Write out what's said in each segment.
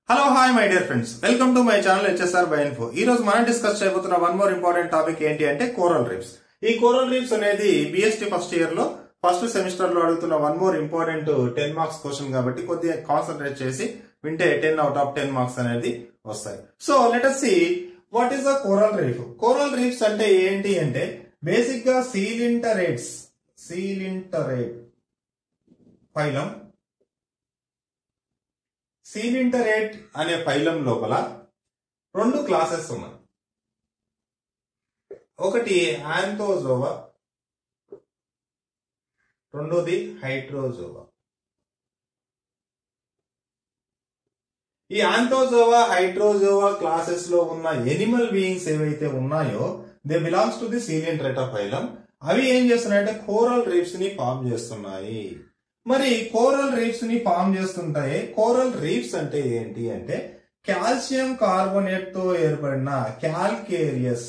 Hello hi my dear friends welcome to my channel HSR by info ఈ రోజు మనం discuss చేయబోతున్న one more important topic ఏంటి అంటే కోరల్ రీఫ్స్ ఈ కోరల్ రీఫ్స్ అనేది బిఎస్టీ ఫస్ట్ ఇయర్ లో ఫస్ట్ సెమిస్టర్ లో అడుగుతున్న one more important ten marks question కాబట్టి కొద్దిగా కాన్సన్ట్రేట్ చేసి వింటే ten out of ten marks అనేది వస్తాయి so let us see what is the coral reef coral reefs అంటే ఏంటి అంటే బేసిక్ గా సీలింటరేట్స్ సీలింటరేట్ ఫైలం సీలింటరేట్ అనే ఫైలం లోపల రెండు క్లాసెస్ ఉన్నాయి ఒకటి ఆంథోజోవా రెండోది హైడ్రోజోవా ఈ ఆంథోజోవా హైడ్రోజోవా క్లాసెస్ లో ఉన్న ఎనిమల్ బీయింగ్స్ ఏవైతే ఉన్నాయో they belongs to the Coelenterata phylum అవి ఏం చేస్తున్నాయంటే కోరల్ రీఫ్స్ ని ఫామ్ చేస్తున్నాయి మరి కోరల్ రీఫ్స్ ని ఫామ్ చేస్తుంటాయి కోరల్ రీఫ్స్ అంటే ఏంటి అంటే కాల్షియం కార్బోనేట్ తో ఏర్పడిన క్యాల్కేరియస్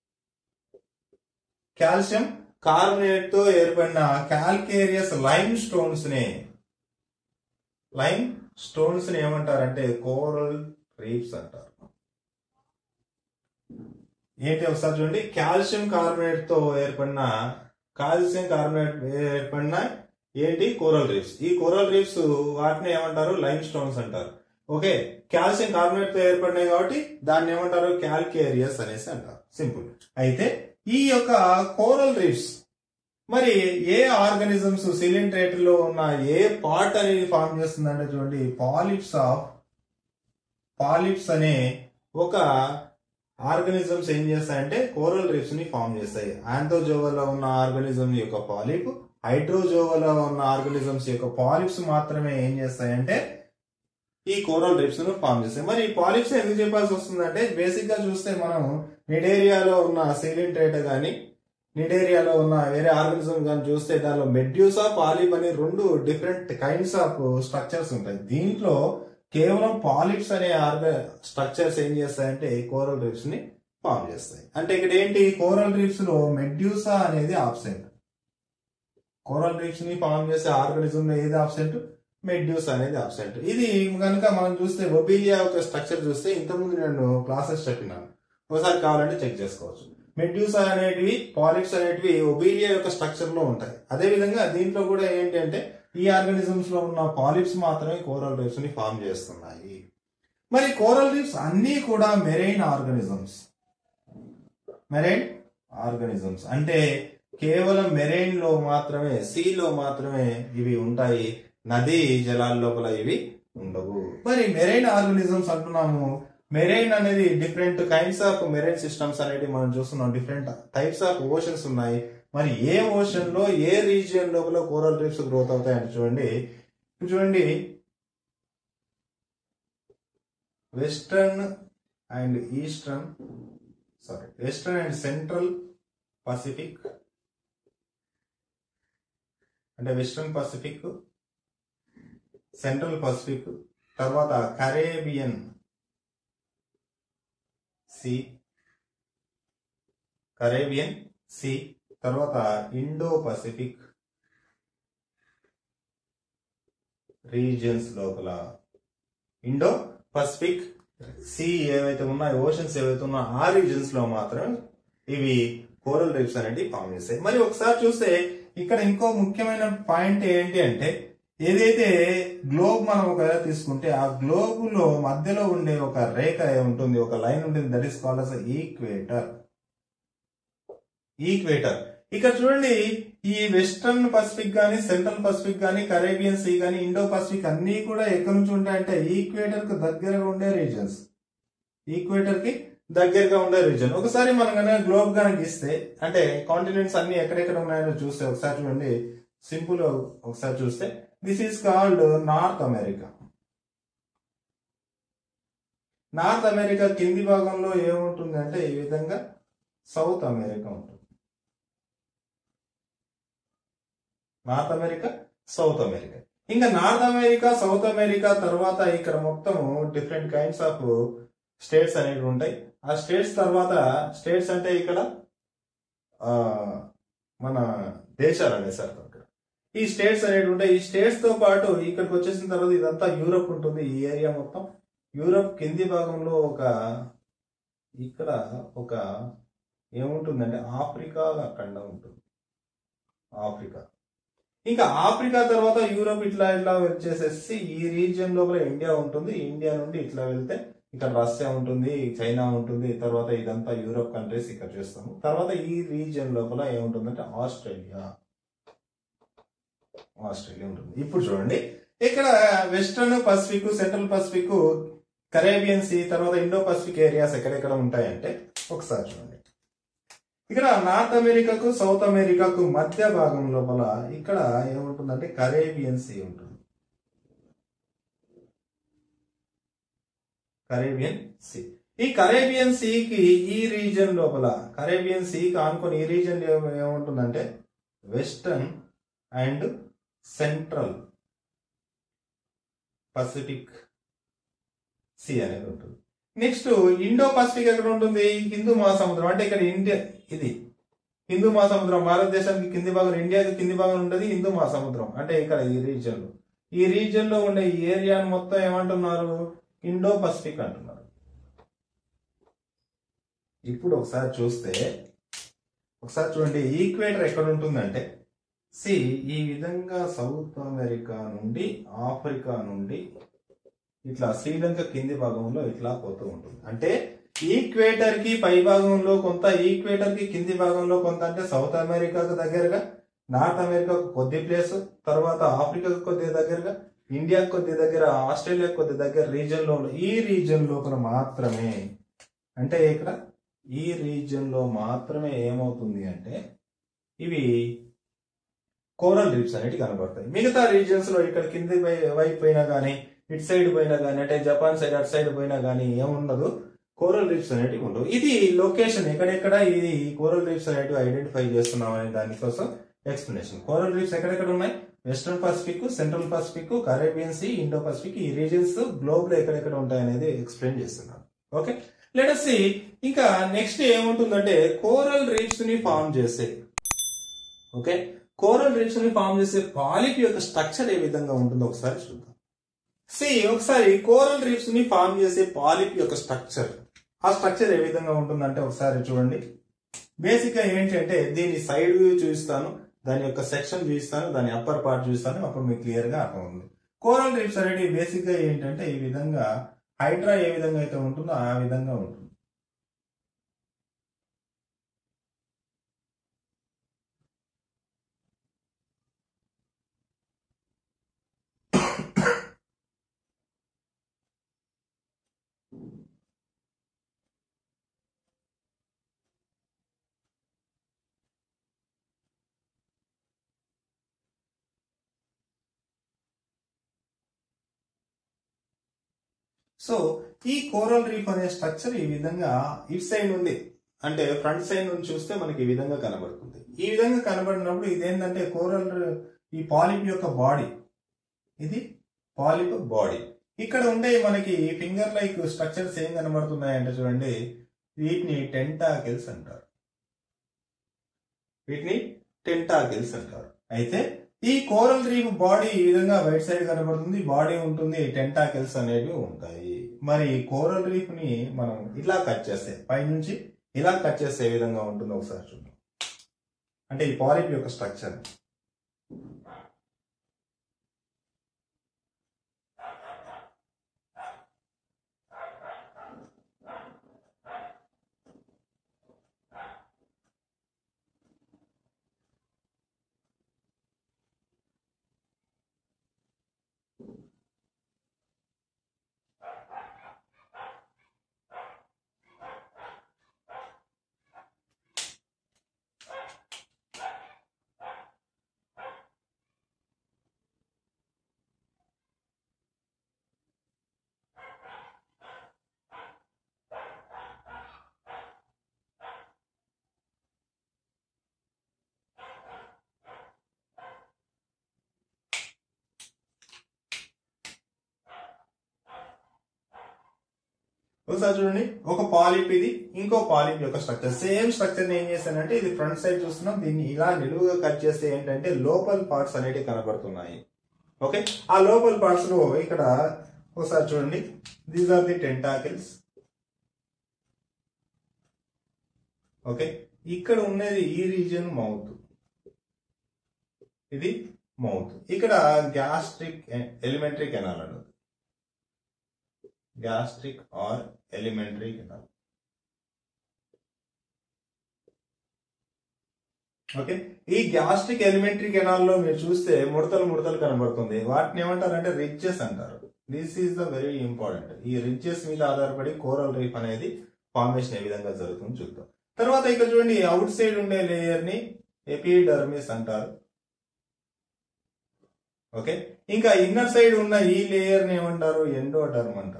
కాల్షియం కార్బోనేట్ తో ఏర్పడిన క్యాల్కేరియస్ లైమ్ స్టోన్స్ ని లైమ్ స్టోన్స్ ని ఏమంటారంటే కోరల్ రీఫ్స్ అంటారు ఏంటి ఒకసారి చూడండి కాల్షియం కార్బోనేట్ తో ఏర్పడిన కాల్షియం కార్బోనేట్ ఏర్పడిన ఏంటి కోరల్ రీఫ్స్ ఈ కోరల్ రీఫ్స్ వాటిని ఏమంటారు లైమ్ స్టోన్స్ అంటారు ఓకే కాల్షియం కార్బోనేట్ తో ఏర్పడినాయి కాబట్టి దాన్ని ఏమంటారు క్యాల్కేరియస్ అనేసి అంటారు సింపుల్ అయితే ఈ యొక్క కోరల్ రీఫ్స్ మరి ఏ ఆర్గానిజమ్స్ సిలింట్రేట్ లో ఉన్న ఏ పార్ట్ అనేది ఫామ్ చేస్తుందంటే చూడండి పాలిప్స్ ఆఫ్ పాలిప్స్ అనే ఒక ఆర్గానిజమ్స్ ఏం చేస్తాయంటే కోరల్ రీఫ్స్ ని ఫామ్ చేస్తాయి ఆంథోజోవలో ఉన్న ఆర్గానిజం యొక్క పాలిప్ హైడ్రోజోవలో ఉన్న ఆర్గానిజమ్స్ యొక్క పాలిప్స్ మాత్రమే ఏం చేస్తాయంటే ఈ కోరల్ రీఫ్స్ ను ఫామ్ చేస్తాయి మరి ఈ పాలిప్స్ ఎందుకు చెప్పాల్సి వస్తుందంటే బేసిక్ గా చూస్తే మనం నిడేరియాలో ఉన్న సీలింట్రేట్ గాని నిడేరియాలో ఉన్న వేరే ఆర్గానిజం కానీ చూస్తే దానిలో మెడ్యూసా పాలిప్ అని రెండు డిఫరెంట్ కైండ్స్ ఆఫ్ స్ట్రక్చర్స్ ఉంటాయి దీంట్లో కేవలం పాలిప్స్ అనే ఆర్గ స్ట్రక్చర్స్ ఏం చేస్తాయంటే కోరల్ రీఫ్స్ ని ఫామ్ చేస్తాయి అంటే ఇక్కడ ఏంటి కోరల్ రీఫ్స్ లో మెడ్యూసా అనేది ఆబ్సెంట్ కోరల్ రీఫ్స్ ని ఫామ్ చేసే ఆర్గానిజం లో ఏది ఆబ్సెంట్ మెడ్యూస్ అనేది ఆబ్సెంట్ ఇది కనుక మనం చూస్తే ఒబీలియా యొక్క స్ట్రక్చర్ చూస్తే ఇంతకుముందు నేను క్లాసెస్ చెప్పినాను ఒకసారి కావాలంటే చెక్ చేసుకోవచ్చు మెడ్యూసా అనేటివి పాలిప్స్ అనేటివి ఒబీలియా యొక్క స్ట్రక్చర్ లో ఉంటాయి అదే విధంగా దీంట్లో కూడా ఏంటి అంటే ఈ ఆర్గానిజమ్స్ లో ఉన్న పాలిప్స్ మాత్రమే కోరల్ రీఫ్స్ ని ఫామ్ చేస్తున్నాయి మరి కోరల్ రీఫ్స్ అన్ని కూడా మెరైన్ ఆర్గానిజమ్స్ మెరైన్ ఆర్గానిజమ్స్ అంటే కేవలం మెరైన్ లో మాత్రమే సీలో మాత్రమే ఇవి ఉంటాయి నదీ జలాల లోపల ఇవి ఉండవు మరి మెరైన్ ఆర్గానిజమ్స్ అంటున్నాము మెరైన్ అనేది different kinds of marine systems అనేవి మనం చూస్తున్నాం డిఫరెంట్ టైప్స్ ఆఫ్ ఓషన్స్ ఉన్నాయి మరి ఏ ఓషన్ లో ఏ రీజియన్ లోపల కోరల్ రీఫ్స్ గ్రోత్ అవుతాయంటే చూడండి ఇప్పుడు చూడండి western and eastern sorry western and central Pacific అంటే వెస్టర్న్ పసిఫిక్ సెంట్రల్ పసిఫిక్ తర్వాత కరేబియన్ సి కరేబియన్ సి తర్వాత ఇండో పసిఫిక్ రీజియన్స్ లోపల ఇండో పసిఫిక్ సి ఏవైతే ఉన్నాయో ఓషన్స్ ఏవైతే ఉన్నాయో ఆ రీజియన్స్ లో మాత్రం ఇవి కోరల్ రీఫ్స్ అనేవి ఫామ్ చేస్తాయి మరి ఒకసారి చూస్తే ఇక్కడ ఇంకో ముఖ్యమైన పాయింట్ ఏంటి అంటే ఏదైతే గ్లోబ్ మనం ఒకవేళ తీసుకుంటే ఆ గ్లోబ్ లో మధ్యలో ఉండే ఒక రేఖ ఉంటుంది ఒక లైన్ ఉంటుంది that is called as equator equator ఇక్కడ చూడండి ఈ వెస్టర్న్ పసిఫిక్ గానీ సెంట్రల్ పసిఫిక్ గానీ కరేబియన్ సీ గానీ ఇండో పసిఫిక్ అన్ని కూడా ఎక్కడి నుంచి ఉంటాయంటే ఈక్వేటర్ కు దగ్గరగా ఉండే రీజన్స్ ఈక్వేటర్ కి దగ్గరగా ఉండే రీజన్ ఒకసారి మనం కనుక గ్లోబ్ కనుక ఇస్తే అంటే కాంటినెంట్స్ అన్ని ఎక్కడెక్కడ ఉన్నాయో చూస్తే ఒకసారి చూడండి సింపుల్ ఒకసారి చూస్తే this is called North America North America కింది భాగంలో ఏముంటుంది అంటే ఈ విధంగా సౌత్ అమెరికా ఉంటుంది నార్త్ అమెరికా సౌత్ అమెరికా ఇంకా నార్త్ అమెరికా సౌత్ అమెరికా తర్వాత ఇక్కడ మొత్తం డిఫరెంట్ కైండ్స్ ఆఫ్ స్టేట్స్ అనేవి ఉంటాయి ఆ స్టేట్స్ తర్వాత స్టేట్స్ అంటే ఇక్కడ మన దేశాలు అనేసారు ఇక్కడ ఈ స్టేట్స్ అనేవి ఉంటాయి ఈ స్టేట్స్ తో పాటు ఇక్కడికి వచ్చేసిన తర్వాత ఇదంతా యూరప్ ఉంటుంది ఈ ఏరియా మొత్తం యూరప్ కింది భాగంలో ఒక ఇక్కడ ఒక ఏముంటుందంటే ఆఫ్రికా ఖండం ఉంటుంది ఆఫ్రికా ఇంకా ఆఫ్రికా తర్వాత యూరోప్ ఇట్లా ఇట్లా వచ్చేసేసి ఈ రీజియన్ లోపల ఇండియా ఉంటుంది ఇండియా నుండి ఇట్లా వెళ్తే ఇక్కడ రష్యా ఉంటుంది చైనా ఉంటుంది తర్వాత ఇదంతా యూరోప్ కంట్రీస్ ఇక్కడ చూస్తాము తర్వాత ఈ రీజియన్ లోపల ఏముంటుందంటే ఆస్ట్రేలియా ఆస్ట్రేలియా ఉంటుంది ఇప్పుడు చూడండి ఇక్కడ western Pacific central Pacific Caribbean sea తర్వాత ఇండో పసిఫిక్ ఏరియాస్ ఎక్కడెక్కడ ఉంటాయంటే ఒకసారి చూడండి ఇక్కడ నార్త్ అమెరికాకు సౌత్ అమెరికాకు మధ్య భాగం లోపల ఇక్కడ ఏముంటుందంటే కరేబియన్ సీ ఉంటుంది కరేబియన్ సీ ఈ కరేబియన్ సీకి ఈ రీజియన్ లోపల కరేబియన్ సీకి ఆనుకొని ఈ రీజియన్ ఏముంటుందంటే western and central Pacific sea అనేది ఉంటుంది నెక్స్ట్ ఇండో పసిఫిక్ ఎక్కడ ఉంటుంది హిందూ మహాసముద్రం అంటే ఇక్కడ ఇండియా ఇది హిందూ మహాసముద్రం భారతదేశానికి కింది భాగం ఇండియాకి కింది భాగం ఉంటుంది హిందూ మహాసముద్రం అంటే ఇక్కడ ఈ రీజియన్ లో ఈ రీజియన్ లో ఉండే ఈ ఏరియాను మొత్తం ఏమంటున్నారు ఇండో పసిఫిక్ అంటున్నారు ఇప్పుడు ఒకసారి చూస్తే ఒకసారి చూడండి ఈక్వేటర్ ఎక్కడ ఉంటుందంటే సి ఈ విధంగా సౌత్ అమెరికా నుండి ఆఫ్రికా నుండి ఇట్లా శ్రీలంక కింది భాగంలో ఇట్లా పోతూ ఉంటుంది అంటే ఈక్వేటర్ కి పై భాగంలో కొంత ఈక్వేటర్ కి కింది భాగంలో కొంత అంటే సౌత్ అమెరికాకు దగ్గరగా నార్త్ అమెరికాకు కొద్ది ప్లేస్ తర్వాత ఆఫ్రికాకు కొద్ది దగ్గరగా ఇండియాకు కొద్ది దగ్గర ఆస్ట్రేలియా కొద్ది దగ్గర రీజన్ లో ఈ రీజన్ లోపల మాత్రమే అంటే ఇక్కడ ఈ రీజన్ లో మాత్రమే ఏమవుతుంది అంటే ఇవి కోరల్ రీఫ్స్ అనేవి కనబడతాయి మిగతా రీజియన్స్ లో ఇక్కడ కింది వై- వైపు పోయినా కానీ ఇటు సైడ్ పోయినా కానీ అంటే జపాన్ సైడ్ అటు సైడ్ పోయినా కానీ ఏముండదు కోరల్ రీఫ్స్ అనేటివి ఉండవు ఇది లొకేషన్ ఎక్కడెక్కడ ఇది కోరల్ రీఫ్స్ అనేటివి ఐడెంటిఫై చేస్తున్నాం అనే దానికోసం ఎక్స్ప్లెనేషన్ కోరల్ రీఫ్స్ ఎక్కడెక్కడ ఉన్నాయి western Pacific central Pacific Caribbean Sea Indo Pacific ఈ రీజియన్స్ గ్లోబ్ లో ఎక్కడెక్కడ ఉంటాయి అనేది ఎక్స్ప్లెయిన్ చేస్తున్నాను ఓకే లెట్ సి ఇంకా నెక్స్ట్ ఏముంటుందంటే కోరల్ రీఫ్స్ ని ఫామ్ చేసే ఓకే కోరల్ రీఫ్స్ ని ఫామ్ చేసే పాలిప్ యొక్క స్ట్రక్చర్ ఏ విధంగా ఉంటుందో ఒకసారి చూద్దాం సి ఒకసారి కోరల్ రీఫ్స్ ని ఫామ్ చేసే పాలిప్ యొక్క స్ట్రక్చర్ ఆ స్ట్రక్చర్ ఏ విధంగా ఉంటుందంటే ఒకసారి చూడండి బేసిక్ గా ఏంటంటే దీని సైడ్ వ్యూ చూపిస్తాను దాని యొక్క సెక్షన్ చూపిస్తాను దాని అప్పర్ పార్ట్ చూపిస్తాను అప్పుడు మీకు క్లియర్ గా అర్థం ఉంది కోరల్ రీఫ్స్ అనేవి బేసిక్ గా ఏంటంటే ఈ విధంగా హైడ్రా ఏ విధంగా అయితే ఉంటుందో ఆ విధంగా ఉంటుంది సో ఈ కోరల్ రీఫ్ అనే స్ట్రక్చర్ ఈ విధంగా ఇటు సైడ్ నుండి అంటే ఫ్రంట్ సైడ్ నుంచి చూస్తే మనకి ఈ విధంగా కనబడుతుంది ఈ విధంగా కనబడినప్పుడు ఇదేంటంటే కోరల్ ఈ పాలిప్ యొక్క బాడీ ఇది పాలిప్ బాడీ ఇక్కడ ఉండే మనకి ఫింగర్ లైక్ స్ట్రక్చర్స్ ఏం కనబడుతున్నాయంటే చూడండి వీటిని టెంటాకిల్స్ అంటారు వీటిని టెంటాకిల్స్ అంటారు అయితే ఈ కోరల్ రీఫ్ బాడీ ఈ విధంగా వైట్ సైడ్ కనబడుతుంది బాడీ ఉంటుంది టెంటాకిల్స్ అనేవి ఉంటాయి మరి కోరల్ రీఫ్ ని మనం ఇలా కట్ చేస్తే పైనుంచి ఇలా కట్ చేస్తే ఏ విధంగా ఉంటుందో ఒకసారి చూద్దాం అంటే ఈ పాలిప్ యొక్క స్ట్రక్చర్ ఒకసారి చూడండి ఒక పాలిప్ ఇది ఇంకో పాలిప్ యొక్క స్ట్రక్చర్ సేమ్ స్ట్రక్చర్ ఏం చేశానంటే ఇది ఫ్రంట్ సైడ్ చూస్తున్నాం దీన్ని ఇలా నిలువుగా కట్ చేస్తే ఏంటంటే లోపల్ పార్ట్స్ అనేటివి కనబడుతున్నాయి ఓకే ఆ లోపల్ పార్ట్స్ లో ఇక్కడ ఒకసారి చూడండి these are the tentacles okay ఇక్కడ ఉన్నది ఈ రీజియన్ మౌత్ ఇది మౌత్ ఇక్కడ గ్యాస్ట్రిక్ ఎలిమెంటరీ కెనాల్ అన్నది gastric or alimentary canal okay ఈ గ్యాస్ట్రిక్ ఎలిమెంటరీ కెనాల్ లో మీరు చూస్తే ముడతలు ముడతలు కనబడుతుంది వాటిని ఏమంటారంటే రిడ్జెస్ అంటారు this is the very important ఈ రిడ్జెస్ మీద ఆధారపడి కోరల్ రీఫ్ అనేది ఫార్మేషన్ ఏ విధంగా జరుగుతుంది చూద్దాం తర్వాత ఇక్కడ చూడండి అవుట్ సైడ్ ఉండే లేయర్ ని ఎపిడర్మిస్ అంటారు ఓకే ఇంకా ఇన్నర్ సైడ్ ఉన్న ఈ లేయర్ ని ఏమంటారు ఎండోడర్మ్ అంటారు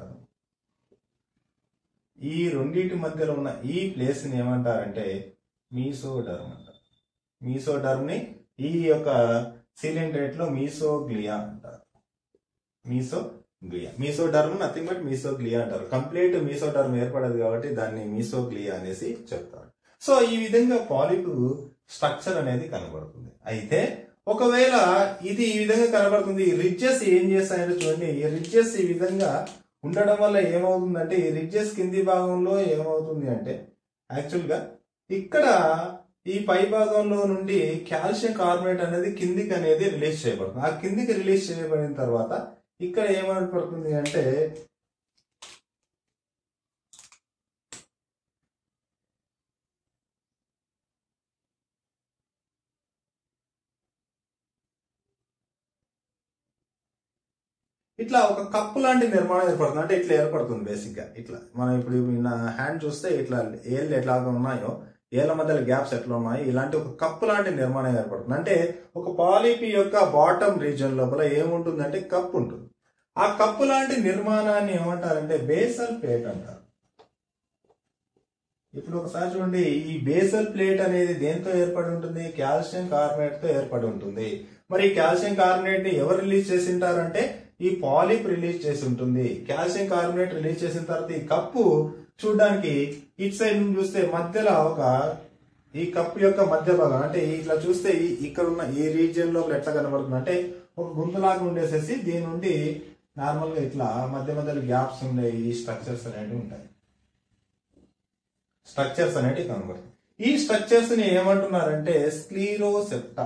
ఈ రెండింటి మధ్యలో ఉన్న ఈ ప్లేస్ ని ఏమంటారంటే మీసోడర్మ్ అంటారు మీసోడర్మ్ ని ఈ యొక్క సిలిండ్రేట్ లో మీసోగ్లియా అంటారు mesoglea mesoderm nothing but mesoglea అంటారు కంప్లీట్ మీసోడర్మ్ ఏర్పడదు కాబట్టి దాన్ని మీసోగ్లియా అనేసి చెప్తారు సో ఈ విధంగా పాలిప్ స్ట్రక్చర్ అనేది కనబడుతుంది అయితే ఒకవేళ ఇది ఈ విధంగా కనబడుతుంది ఈ రిడ్జెస్ ఏం చేస్తాయంటే చూడండి ఈ రిడ్జెస్ ఈ విధంగా ఉండడం వల్ల ఏమవుతుందంటే ఈ రిడ్జెస్ కింది భాగంలో ఏమవుతుంది అంటే యాక్చువల్ గా ఇక్కడ ఈ పై భాగంలో నుండి కాల్షియం కార్బోనేట్ అనేది కిందికి అనేది రిలీజ్ చేయబడుతుంది ఆ కిందికి రిలీజ్ చేయబడిన తర్వాత ఇక్కడ ఏమపడుతుంది అంటే ఇట్లా ఒక కప్పు లాంటి నిర్మాణం ఏర్పడుతుంది అంటే ఇట్లా ఏర్పడుతుంది బేసిక్ గా ఇట్లా మనం ఇప్పుడు నా హ్యాండ్ చూస్తే ఇట్లా ఏళ్ళు ఎట్లాగా ఉన్నాయో ఏళ్ళ మధ్యలో గ్యాప్స్ ఎట్లా ఉన్నాయి ఇలాంటి ఒక కప్పు లాంటి నిర్మాణం ఏర్పడుతుంది అంటే ఒక పాలిపి యొక్క బాటమ్ రీజన్ లోపల ఏముంటుందంటే కప్పు ఉంటుంది ఆ కప్పు లాంటి నిర్మాణాన్ని ఏమంటారంటే బేసల్ ప్లేట్ అంటారు ఇప్పుడు ఒకసారి చూడండి ఈ బేసల్ ప్లేట్ అనేది దేంతో ఏర్పడి ఉంటుంది కాల్షియం కార్బోనేట్ తో ఏర్పడి ఉంటుంది మరి ఈ కాల్షియం కార్బోనేట్ ని ఎవరు రిలీజ్ చేసి ఉంటారంటే ఈ పాలిప్ రిలీజ్ చేసి ఉంటుంది కాల్షియం కార్బోనేట్ రిలీజ్ చేసిన తర్వాత ఈ కప్పు చూడడానికి ఇటు సైడ్ నుంచి చూస్తే మధ్యలో ఒక ఈ కప్పు యొక్క మధ్య భాగం అంటే ఇట్లా చూస్తే ఈ ఇక్కడ ఉన్న ఈ రీజియన్ లో ఎట్లా కనబడుతుంది అంటే ఒక గుంతలాగా ఉండేసేసి దీని నుండి నార్మల్ గా ఇట్లా మధ్య మధ్యలో గ్యాప్స్ ఉండే ఈ స్ట్రక్చర్స్ అనేవి ఉంటాయి స్ట్రక్చర్స్ అనేటివి కనబడుతుంది ఈ స్ట్రక్చర్స్ ని ఏమంటున్నారంటే స్క్లీరోసెప్టా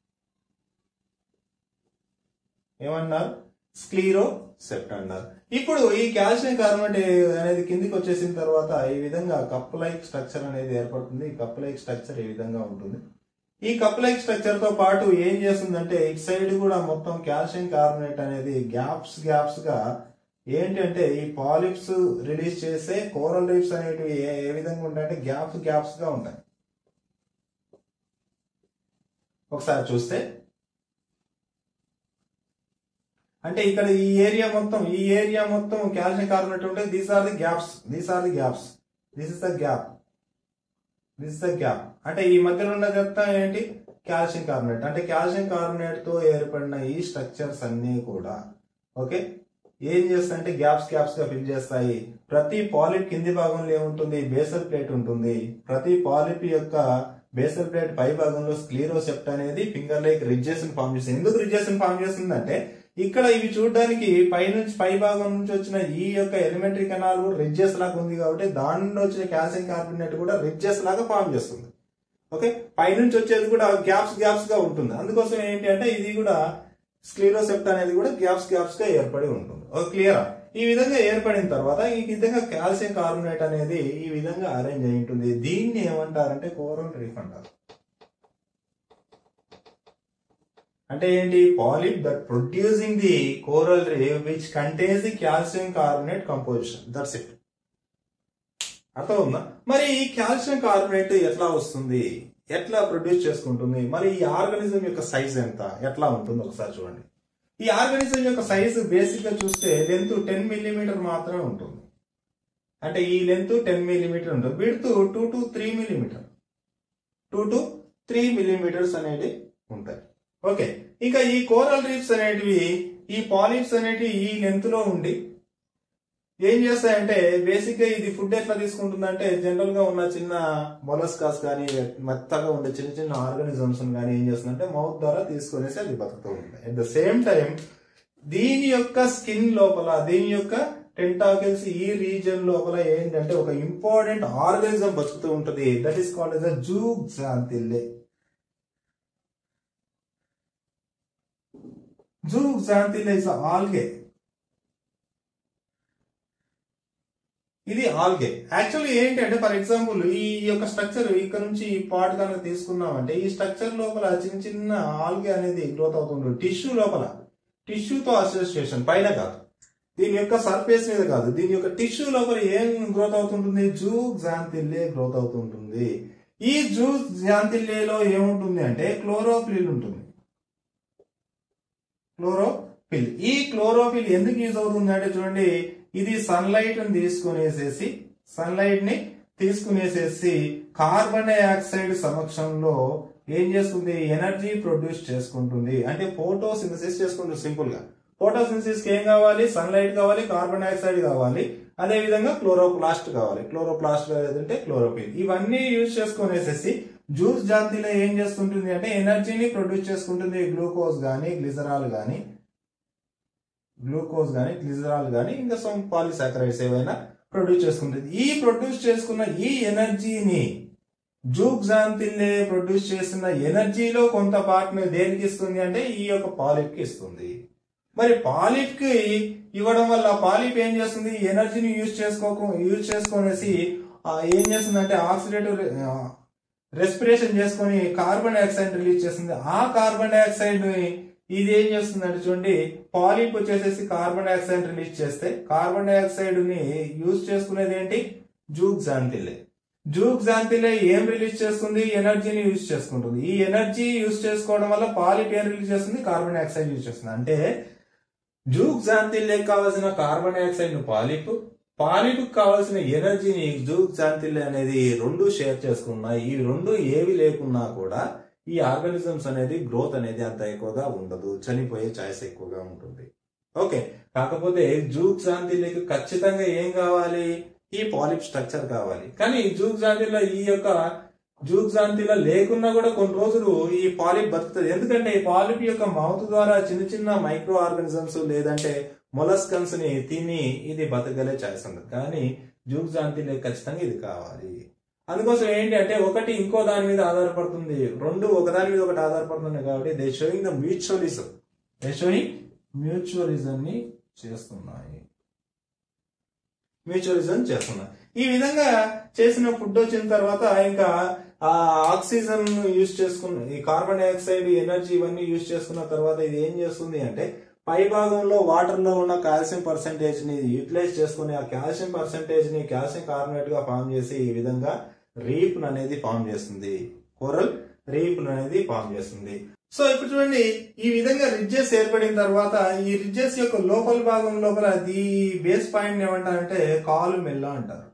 ఏమన్నారు స్క్లీరో సెప్ట్ అన్నారు ఇప్పుడు ఈ కాల్షియం కార్బోనేట్ అనేది కిందికి వచ్చేసిన తర్వాత ఈ విధంగా కప్ లైక్ స్ట్రక్చర్ అనేది ఏర్పడుతుంది ఈ కప్ లైక్ స్ట్రక్చర్ ఈ విధంగా ఉంటుంది ఈ కప్ లైక్ స్ట్రక్చర్ తో పాటు ఏం చేస్తుందంటే ఇటు సైడ్ కూడా మొత్తం కాల్షియం కార్బోనేట్ అనేది గ్యాప్స్ గ్యాప్స్ గా ఏంటంటే ఈ పాలిప్స్ రిలీజ్ చేసే కోరల్ రీఫ్స్ అనేటివి ఏ ఏ విధంగా ఉంటాయంటే గ్యాప్స్ గ్యాప్స్ గా ఉంటాయి ఒకసారి చూస్తే అంటే ఇక్కడ ఈ ఏరియా మొత్తం ఈ ఏరియా మొత్తం కాల్షియం కార్బోనేట్ ఉంటే these are the gaps these are the gaps this is the gap this is the gap అంటే ఈ మధ్యలో ఉన్నదంతా ఏంటి కాల్షియం కార్బోనేట్ అంటే కాల్షియం కార్బోనేట్ తో ఏర్పడిన ఈ స్ట్రక్చర్స్ అన్ని కూడా ఓకే ఏం చేస్తాయంటే గ్యాప్స్ గ్యాప్స్ గా ఫిల్ చేస్తాయి ప్రతి పాలిప్ కింది భాగంలో ఏముంటుంది బేసల్ ప్లేట్ ఉంటుంది ప్రతి పాలిప్ యొక్క బేసల్ ప్లేట్ పై భాగంలో స్క్లీరోసెప్ట్ అనేది ఫింగర్ లైక్ రిడ్జెస్ ఫామ్ చేస్తుంది ఎందుకు రిడ్జెస్ ఫామ్ చేస్తుందంటే ఇక్కడ ఇవి చూడడానికి పై నుంచి పై భాగం నుంచి వచ్చిన ఈ యొక్క ఎలిమెంటరీ కెనాల్ కూడా రిడ్జెస్ లాగా ఉంది కాబట్టి దాని నుండి వచ్చిన కాల్షియం కార్బోనేట్ కూడా రిడ్జెస్ లాగా ఫామ్ చేస్తుంది ఓకే పై నుంచి వచ్చేది కూడా గ్యాప్స్ గ్యాప్స్ గా ఉంటుంది అందుకోసం ఏంటి అంటే ఇది కూడా స్క్లీరోసెప్ట్ అనేది కూడా గ్యాప్స్ గ్యాప్స్ గా ఏర్పడి ఉంటుంది ఓకే క్లియర్ ఈ విధంగా ఏర్పడిన తర్వాత ఈ విధంగా కాల్షియం కార్బోనేట్ అనేది ఈ విధంగా అరేంజ్ అయి ఉంటుంది దీన్ని ఏమంటారంటే కోరల్ రీఫ్ అంటారు అంటే ఏంటి polyp that producing the coral reef which contains the calcium carbonate composition that's it అర్థమవుతుందా మరి ఈ కాల్షియం కార్బోనేట్ ఎట్లా వస్తుంది ఎట్లా ప్రొడ్యూస్ చేసుకుంటుంది మరి ఈ ఆర్గానిజం యొక్క సైజ్ ఎంత ఎట్లా ఉంటుంది ఒకసారి చూడండి ఈ ఆర్గానిజం యొక్క సైజ్ బేసిక్ గా చూస్తే లెంత్ టెన్ మిల్లీమీటర్ మాత్రమే ఉంటుంది అంటే ఈ లెంత్ టెన్ మిల్లీమీటర్ ఉంటుంది width two to three millimeter two to three millimeters అనేవి ఉంటాయి ఓకే ఇంకా ఈ కోరల్ రీఫ్స్ అనేటివి ఈ పాలిప్స్ అనేటివి ఈ లెంత్ లో ఉండి ఏం చేస్తాయంటే బేసిక్ గా ఇది ఫుడ్ ఎట్లా తీసుకుంటుందంటే జనరల్ గా ఉన్న చిన్న మొలస్కాస్ కానీ మెత్తగా ఉండే చిన్న చిన్న ఆర్గానిజమ్స్ కానీ ఏం చేస్తుందంటే మౌత్ ద్వారా తీసుకునేసి అది బతుకుతూ ఉంటుంది అట్ ద సేమ్ టైం దీని యొక్క స్కిన్ లోపల దీని యొక్క టెంటాకిల్స్ ఈ రీజియన్ లోపల ఏంటంటే ఒక ఇంపార్టెంట్ ఆర్గానిజం బతుకుతూ ఉంటుంది that is called as zooxanthellae zooxanthellae is algae ఇది ఆల్గే యాక్చువల్లీ ఏంటంటే ఫర్ ఎగ్జాంపుల్ ఈ యొక్క స్ట్రక్చర్ ఇక్కడ నుంచి ఈ పార్ట్ కనుక తీసుకున్నామంటే ఈ స్ట్రక్చర్ లోపల చిన్న చిన్న ఆల్గే అనేది గ్రోత్ అవుతుంది టిష్యూ లోపల టిష్యూతో అసోసియేషన్ పైన కాదు దీని యొక్క సర్ఫేస్ మీద కాదు దీని యొక్క టిష్యూ లోపల ఏం గ్రోత్ అవుతుంటుంది జూ జాంతిల్లే గ్రోత్ అవుతుంటుంది ఈ జూ జాంతిల్లేలో ఏముంటుంది అంటే క్లోరోఫిల్ ఉంటుంది క్లోరోఫిల్ ఈ క్లోరోఫిల్ ఎందుకు యూజ్ అవుతుంది అంటే చూడండి ఇది సన్లైట్ ని తీసుకునేసేసి సన్లైట్ ని తీసుకునేసేసి కార్బన్ డైఆక్సైడ్ సమక్షంలో ఏం చేస్తుంది ఎనర్జీ ప్రొడ్యూస్ చేసుకుంటుంది అంటే ఫోటోసింథసిస్ చేసుకుంటుంది సింపుల్ గా ఫోటోసింథసిస్ కి ఏం కావాలి సన్లైట్ కావాలి కార్బన్ డైఆక్సైడ్ కావాలి అదే విధంగా క్లోరోప్లాస్ట్ కావాలి క్లోరోప్లాస్ట్ అంటే క్లోరోఫిల్ ఇవన్నీ యూజ్ చేసుకునేసేసి జ్యూస్ జాతిలో ఏం చేస్తుంటుంది అంటే ఎనర్జీని ప్రొడ్యూస్ చేసుకుంటుంది గ్లూకోజ్ గానీ గ్లిజరాల్ గానీ గ్లూకోజ్ గానీ గ్లిజరాల్ గానీ ఇంకా సమ్ పాలిసాకరైడ్స్ ఏవైనా ప్రొడ్యూస్ చేసుకుంటుంది ఈ ప్రొడ్యూస్ చేసుకున్న ఈ ఎనర్జీని జూగ్జాంతిల్లే ప్రొడ్యూస్ చేసిన ఎనర్జీలో కొంత పార్ట్ ని దేనికి ఇస్తుంది అంటే ఈ యొక్క పాలిప్ కి ఇస్తుంది మరి పాలిప్ కి ఇవ్వడం వల్ల పాలిప్ ఏం చేస్తుంది ఈ ఎనర్జీని యూజ్ చేసుకోక యూజ్ చేసుకునేసి ఆ, ఏం చేస్తుంది అంటే ఆక్సిడేటివ్ రెస్పిరేషన్ చేసుకొని కార్బన్ డైఆక్సైడ్ రిలీజ్ చేస్తుంది ఆ కార్బన్ డైఆక్సైడ్ ని ఇది ఏం చేస్తుంది అంటే చూడండి పాలిప్ వచ్చేసేసి కార్బన్ డైఆక్సైడ్ రిలీజ్ చేస్తే కార్బన్ డైఆక్సైడ్ ని యూజ్ చేసుకునేది ఏంటి జూగ్జాంతిల్లే జూగ్జాంతిలే ఏం రిలీజ్ చేస్తుంది ఎనర్జీని యూజ్ చేసుకుంటుంది ఈ ఎనర్జీ యూజ్ చేసుకోవడం వల్ల పాలిప్ ఏం రిలీజ్ చేస్తుంది కార్బన్ డైఆక్సైడ్ యూజ్ చేస్తుంది అంటే జూగ్జాంతిల్లే కావాల్సిన కార్బన్ డైఆక్సైడ్ ను పాలిప్ పాలిప్ కావాల్సిన ఎనర్జీని జూగ్జాంతిల్లే అనేది రెండు షేర్ చేసుకున్నాయి ఈ రెండు ఏవి లేకున్నా కూడా ఈ ఆర్గానిజమ్స్ అనేది గ్రోత్ అనేది అంత ఎక్కువగా ఉండదు చనిపోయే ఛాయిస్ ఎక్కువగా ఉంటుంది ఓకే కాకపోతే జూగ్జాంతిల్లేకి ఖచ్చితంగా ఏం కావాలి ఈ పాలిప్ స్ట్రక్చర్ కావాలి కానీ జూగ్జాంతిలో ఈ యొక్క జూగ్జాంతిలో లేకున్నా కూడా కొన్ని రోజులు ఈ పాలిప్ బతుకుతుంది ఎందుకంటే ఈ పాలిప్ యొక్క మౌత్ ద్వారా చిన్న చిన్న మైక్రో ఆర్గానిజమ్స్ లేదంటే మొలస్కన్స్ ని తిని ఇది బతకగలే ఛాయిస్ ఉంది కానీ జూగ్జాంతిలో ఖచ్చితంగా ఇది కావాలి అందుకోసం ఏంటి అంటే ఒకటి ఇంకో దాని మీద ఆధారపడుతుంది రెండు ఒకదాని మీద ఒకటి ఆధారపడుతుంది కాబట్టి they showing the mutualism they showing mutualism ని చేస్తున్నాయి మ్యూచువలిజం చేస్తున్నాయి ఈ విధంగా చేసిన ఫుడ్ వచ్చిన తర్వాత ఇంకా ఆ ఆక్సిజన్ యూజ్ చేసుకున్న ఈ కార్బన్ డైఆక్సైడ్ ఎనర్జీ ఇవన్నీ యూజ్ చేసుకున్న తర్వాత ఇది ఏం చేస్తుంది అంటే పై భాగంలో వాటర్ లో ఉన్న కాల్షియం పర్సంటేజ్ ని యూటిలైజ్ చేసుకుని ఆ కాల్షియం పర్సంటేజ్ ని కాల్షియం కార్బోనేట్ గా ఫామ్ చేసి ఈ విధంగా రీప్ అనేది ఫామ్ చేస్తుంది కోరల్ రీప్ అనేది ఫామ్ చేస్తుంది సో ఇప్పుడు చూడండి ఈ విధంగా రిడ్జెస్ ఏర్పడిన తర్వాత ఈ రిడ్జెస్ యొక్క లోపల భాగం లోపల ఈ బేస్ పాయింట్ ఏమంటారంటే కాలు మెల్ల అంటారు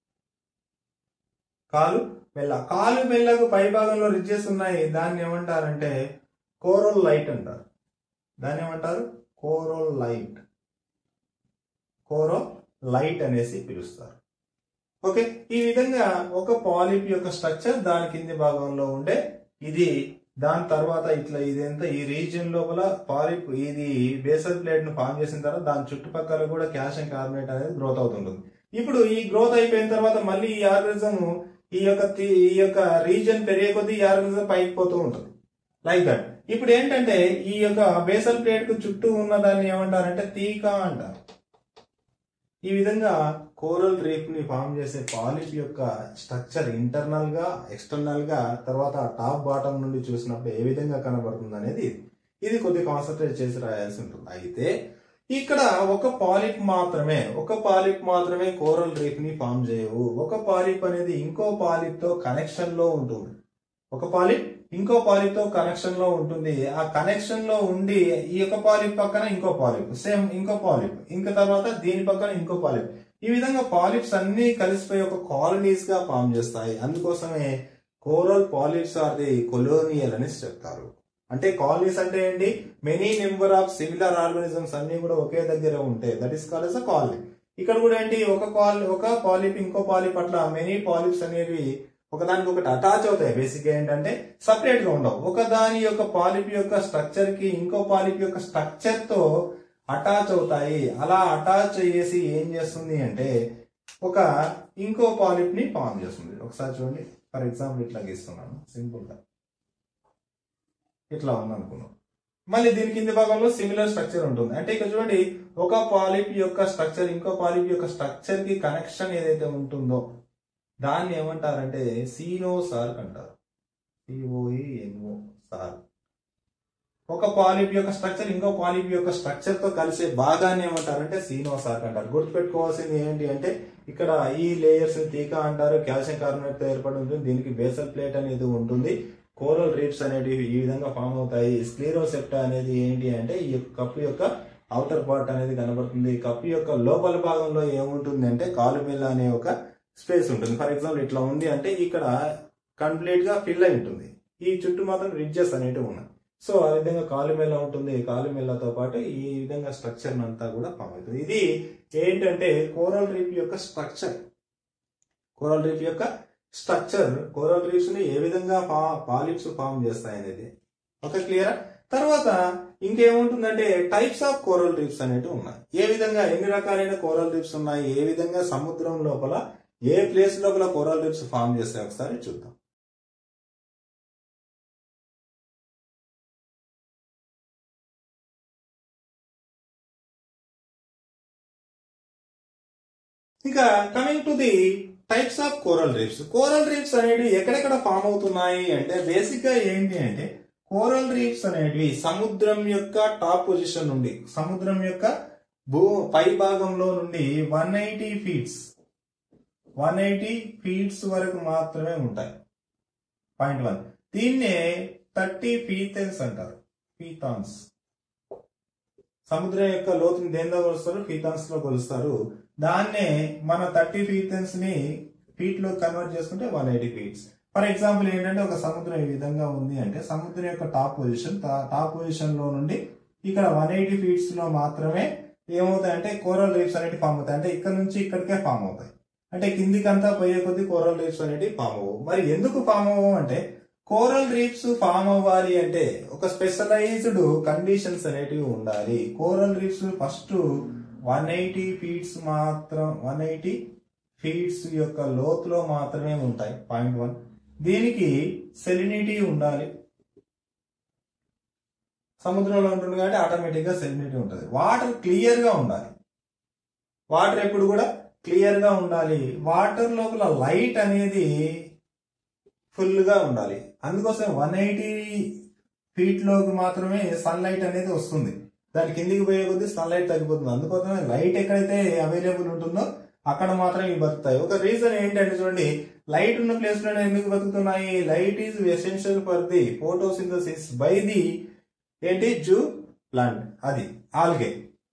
కాలు మెల్ల కాలు మెల్లకు పై భాగంలో రిడ్జెస్ ఉన్నాయి దాన్ని ఏమంటారంటే కోరల్ లైట్ అంటారు దాన్ని ఏమంటారు కోరల్ లైట్ కోరో లైట్ అనేసి పిలుస్తారు ఓకే ఈ విధంగా ఒక పాలిప్ యొక్క స్ట్రక్చర్ దాని కింది భాగంలో ఉండే ఇది దాని తర్వాత ఇట్లా ఇదంతా ఈ రీజియన్ లోపల పాలిప్ ఇది బేసల్ ప్లేట్ ను ఫామ్ చేసిన తర్వాత దాని చుట్టుపక్కల కూడా కాల్షియం కార్బోనేట్ అనేది గ్రోత్ అవుతుంటుంది ఇప్పుడు ఈ గ్రోత్ అయిపోయిన తర్వాత మళ్ళీ ఈ ఆర్గనిజం ఈ యొక్క తి- ఈ యొక్క రీజియన్ పెరిగే కొద్దీ ఈ ఆర్గనిజం పైకి పోతూ ఉంటుంది లైక్ దట్ ఇప్పుడు ఏంటంటే ఈ యొక్క బేసల్ ప్లేట్ కు చుట్టూ ఉన్న దాన్ని ఏమంటారంటే తీక అంటారు ఈ విధంగా కోరల్ రీఫ్ ని ఫామ్ చేసే పాలిప్ యొక్క స్ట్రక్చర్ ఇంటర్నల్ గా ఎక్స్టర్నల్ గా తర్వాత టాప్ బాటమ్ నుండి చూసినప్పుడు ఏ విధంగా కనబడుతుంది అనేది ఇది. ఇది కొద్దిగా కాన్సన్ట్రేట్ చేసి రాయాల్సి ఉంటుంది అయితే ఇక్కడ ఒక పాలిప్ మాత్రమే ఒక పాలిప్ మాత్రమే కోరల్ రీఫ్ ని ఫామ్ చేయవు ఒక పాలిప్ అనేది ఇంకో పాలిప్ తో కనెక్షన్ లో ఉంటుంది ఒక పాలిప్ ఇంకో పాలిప్ తో కనెక్షన్ లో ఉంటుంది ఆ కనెక్షన్ లో ఉండి ఈ యొక్క పాలిప్ పక్కన ఇంకో పాలిప్ సేమ్ ఇంకో పాలిప్ ఇంకా తర్వాత దీని పక్కన ఇంకో పాలిప్ ఈ విధంగా పాలిప్స్ అన్ని కలిసిపోయి ఒక కాలనీస్ గా ఫామ్ చేస్తాయి అందుకోసమే coral polyps are the colonial అని చెప్తారు అంటే కాలనీస్ అంటే ఏంటి many number of similar organisms అన్ని కూడా ఒకే దగ్గర ఉంటాయి that is call as a colony ఇక్కడ కూడా ఏంటి ఒక కాలనీ ఒక పాలిప్ ఇంకో పాలిప్ అట్లా మెనీ పాలిప్స్ అనేవి ఒకదానికి ఒకటి అటాచ్ అవుతాయి బేసిక్ గా ఏంటంటే సపరేట్ గా ఉండవు ఒక దాని యొక్క పాలిప్ యొక్క స్ట్రక్చర్ కి ఇంకో పాలిప్ యొక్క స్ట్రక్చర్ తో అటాచ్ అవుతాయి అలా అటాచ్ అయ్యేసి ఏం చేస్తుంది అంటే ఒక ఇంకో పాలిప్ ని ఫామ్ చేస్తుంది ఒకసారి చూడండి ఫర్ ఎగ్జాంపుల్ ఇట్లా గీస్తున్నాను సింపుల్ గా ఇట్లా ఉంది అనుకున్నాం మళ్ళీ దీని కింది భాగంలో సిమిలర్ స్ట్రక్చర్ ఉంటుంది అంటే ఇక్కడ చూడండి ఒక పాలిప్ యొక్క స్ట్రక్చర్ ఇంకో పాలిప్ యొక్క స్ట్రక్చర్ కి కనెక్షన్ ఏదైతే ఉంటుందో దాన్ని ఏమంటారంటే సీనో సార్క్ అంటారు సిఓఈ ఎన్ఓ సార్ ఒక పాలిప్ యొక్క స్ట్రక్చర్ ఇంకో పాలిప్ యొక్క స్ట్రక్చర్ తో కలిసే భాగాన్ని ఏమంటారంటే సీనో సార్క్ అంటారు గుర్తుపెట్టుకోవాల్సింది ఏంటి అంటే ఇక్కడ ఈ లేయర్స్ తీక అంటారు కాల్షియం కార్బోనేట్ తో ఏర్పడి ఉంటుంది దీనికి బేసల్ ప్లేట్ అనేది ఉంటుంది కోరల్ రీప్స్ అనేటివి ఈ విధంగా ఫామ్ అవుతాయి స్క్లీరోసెప్టా అనేది ఏంటి అంటే ఈ యొక్క కప్పు యొక్క అవుటర్ పార్ట్ అనేది కనబడుతుంది కప్పు యొక్క లోపల భాగంలో ఏముంటుంది అంటే కాలుమిల్ల అనే ఒక స్పేస్ ఉంటుంది ఫర్ ఎగ్జాంపుల్ ఇట్లా ఉంది అంటే ఇక్కడ కంప్లీట్ గా ఫిల్ అయి ఉంటుంది ఈ చుట్టూ మాత్రం రిడ్జెస్ అనేటివి ఉన్నాయి సో ఆ విధంగా కాలుమెల్ల ఉంటుంది కాలుమెల్లతో పాటు ఈ విధంగా స్ట్రక్చర్ అంతా కూడా ఫామ్ అవుతుంది ఇది ఏంటంటే కోరల్ రీఫ్ యొక్క స్ట్రక్చర్ కోరల్ రీఫ్ యొక్క స్ట్రక్చర్ కోరల్ రీఫ్స్ ని ఏ విధంగా పాలిప్స్ ఫామ్ చేస్తాయి అనేది ఒక క్లియర్ తర్వాత ఇంకేముంటుందంటే టైప్స్ ఆఫ్ కోరల్ రీఫ్స్ అనేటివి ఉన్నాయి ఏ విధంగా ఎన్ని రకాలైన కోరల్ రీఫ్స్ ఉన్నాయి ఏ విధంగా సముద్రం లోపల ఏ ప్లేస్ లోపల కోరల్ రీఫ్స్ ఫామ్ చేస్తాయి ఒకసారి చూద్దాం ఇక coming to the types of coral reefs coral reefs అనేవి ఎక్కడెక్కడ ఫామ్ అవుతున్నాయి అంటే బేసిక్ గా ఏంటి అంటే కోరల్ రీఫ్స్ అనేటివి సముద్రం యొక్క టాప్ పొజిషన్ నుండి సముద్రం యొక్క భూ పై భాగంలో నుండి one eighty feets one eighty feets వరకు మాత్రమే ఉంటాయి పాయింట్ వన్ దీన్నే థర్టీ పీథెన్స్ అంటారు పీథాన్స్ సముద్రం యొక్క లోతుని దేనిలో కొలుస్తారు ఫీథాన్స్ లో కొలుస్తారు దాన్నే మన థర్టీ ఫీథెన్స్ ని ఫీట్ లో కన్వర్ట్ చేసుకుంటే one eighty feets for example ఏంటంటే ఒక సముద్రం ఈ విధంగా ఉంది అంటే సముద్రం యొక్క టాప్ పొజిషన్ టాప్ పొజిషన్ లో నుండి ఇక్కడ వన్ ఎయిటీ ఫీట్స్ లో మాత్రమే ఏమవుతాయంటే కోరల్ రీఫ్స్ అనేవి ఫామ్ అవుతాయి అంటే ఇక్కడ నుంచి ఇక్కడికే ఫామ్ అవుతాయి అంటే కిందికంతా పోయే కొద్ది కోరల్ రీఫ్స్ అనేవి ఫామ్ అవ్వవు మరి ఎందుకు ఫామ్ అవ్వవు అంటే కోరల్ రీఫ్స్ ఫామ్ అవ్వాలి అంటే ఒక స్పెషలైజ్డ్ కండిషన్స్ అనేటివి ఉండాలి coral reefs first one eighty feets మాత్రం వన్ ఎయిటీ ఫీట్స్ యొక్క లోతులో మాత్రమే ఉంటాయి పాయింట్ వన్ దీనికి సెలినిటీ ఉండాలి సముద్రంలో ఉంటుంది కాబట్టి ఆటోమేటిక్ గా సెలినిటీ ఉంటుంది వాటర్ క్లియర్ గా ఉండాలి వాటర్ ఎప్పుడు కూడా క్లియర్ గా ఉండాలి వాటర్ లోపల లైట్ అనేది ఫుల్ గా ఉండాలి అందుకోసం వన్ ఎయిటీ ఫీట్ లోకి మాత్రమే సన్ లైట్ అనేది వస్తుంది దాని కిందికి పోయే కొద్దీ సన్ లైట్ తగ్గిపోతుంది అందుకోసమే లైట్ ఎక్కడైతే అవైలబుల్ ఉంటుందో అక్కడ మాత్రం ఇవి బతుకుతాయి ఒక రీజన్ ఏంటంటే చూడండి లైట్ ఉన్న ప్లేస్ లో ఎందుకు బతుకుతున్నాయి light is essential for the photosynthesis by the ఏంటి జూ ప్లాంట్ అది ఆల్గే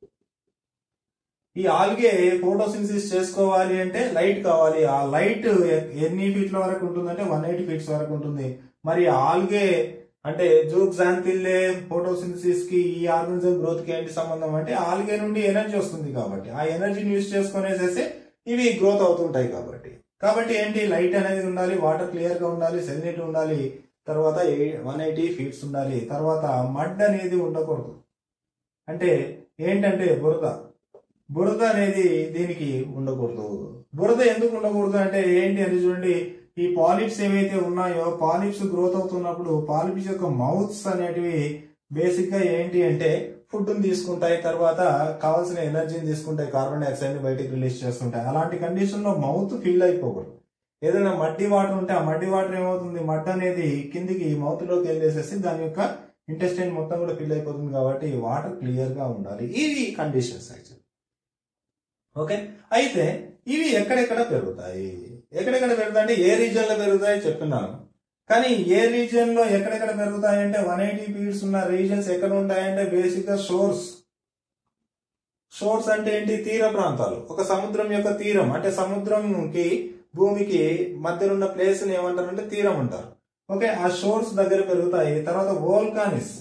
ఈ ఆల్గే ఫోటోసింథసిస్ చేసుకోవాలి అంటే లైట్ కావాలి ఆ లైట్ ఎన్ని ఫీట్ల వరకు ఉంటుందంటే వన్ ఎయిటీ ఫీట్స్ వరకు ఉంటుంది మరి ఆల్గే అంటే జూక్సాంతిల్లే ఫోటోసింథసిస్ కి ఈ ఆర్గనిజం గ్రోత్ కి ఏంటి సంబంధం అంటే ఆల్గే నుండి ఎనర్జీ వస్తుంది కాబట్టి ఆ ఎనర్జీని యూజ్ చేసుకునేసేసి ఇవి గ్రోత్ అవుతుంటాయి కాబట్టి కాబట్టి ఏంటి లైట్ అనేది ఉండాలి వాటర్ క్లియర్ గా ఉండాలి సెలినిటీ ఉండాలి తర్వాత వన్ ఎయిటీ ఫీట్స్ ఉండాలి తర్వాత మడ్ అనేది ఉండకూడదు అంటే ఏంటంటే బురద బురద అనేది దీనికి ఉండకూడదు బురద ఎందుకు ఉండకూడదు అంటే ఏంటి అని చూడండి ఈ పాలిప్స్ ఏవైతే ఉన్నాయో పాలిప్స్ గ్రోత్ అవుతున్నప్పుడు పాలిప్స్ యొక్క మౌత్స్ అనేటివి బేసిక్ గా ఏంటి అంటే ఫుడ్ తీసుకుంటాయి తర్వాత కావాల్సిన ఎనర్జీని తీసుకుంటాయి కార్బన్ డైఆక్సైడ్ ని బయటకు రిలీజ్ చేస్తుంటాయి అలాంటి కండిషన్ లో మౌత్ ఫిల్ అయిపోకూడదు ఏదైనా మడ్డి వాటర్ ఉంటే ఆ మడ్డి వాటర్ ఏమవుతుంది మడ్ అనేది కిందికి మౌత్ లోకి వెళ్ళేసేసి దాని యొక్క ఇంటెస్టైన్ మొత్తం కూడా ఫిల్ అయిపోతుంది కాబట్టి వాటర్ క్లియర్ గా ఉండాలి ఇవి కండిషన్స్ యాక్చువల్ ఓకే అయితే ఇవి ఎక్కడెక్కడ పెరుగుతాయి ఎక్కడెక్కడ పెరుగుతాయి అంటే ఏ రీజియన్ లో పెరుగుతాయి చెప్తున్నాను కానీ ఏ రీజియన్ లో ఎక్కడెక్కడ పెరుగుతాయి అంటే వన్ ఎయిటీ ఫీట్స్ ఉన్న రీజియన్స్ ఎక్కడ ఉంటాయంటే బేసిక్ గా షోర్స్ షోర్స్ అంటే ఏంటి తీర ప్రాంతాలు ఒక సముద్రం యొక్క తీరం అంటే సముద్రంకి భూమికి మధ్యలో ఉన్న ప్లేస్ ని ఏమంటారు అంటే తీరం అంటారు ఓకే ఆ షోర్స్ దగ్గర పెరుగుతాయి తర్వాత వోల్కానిస్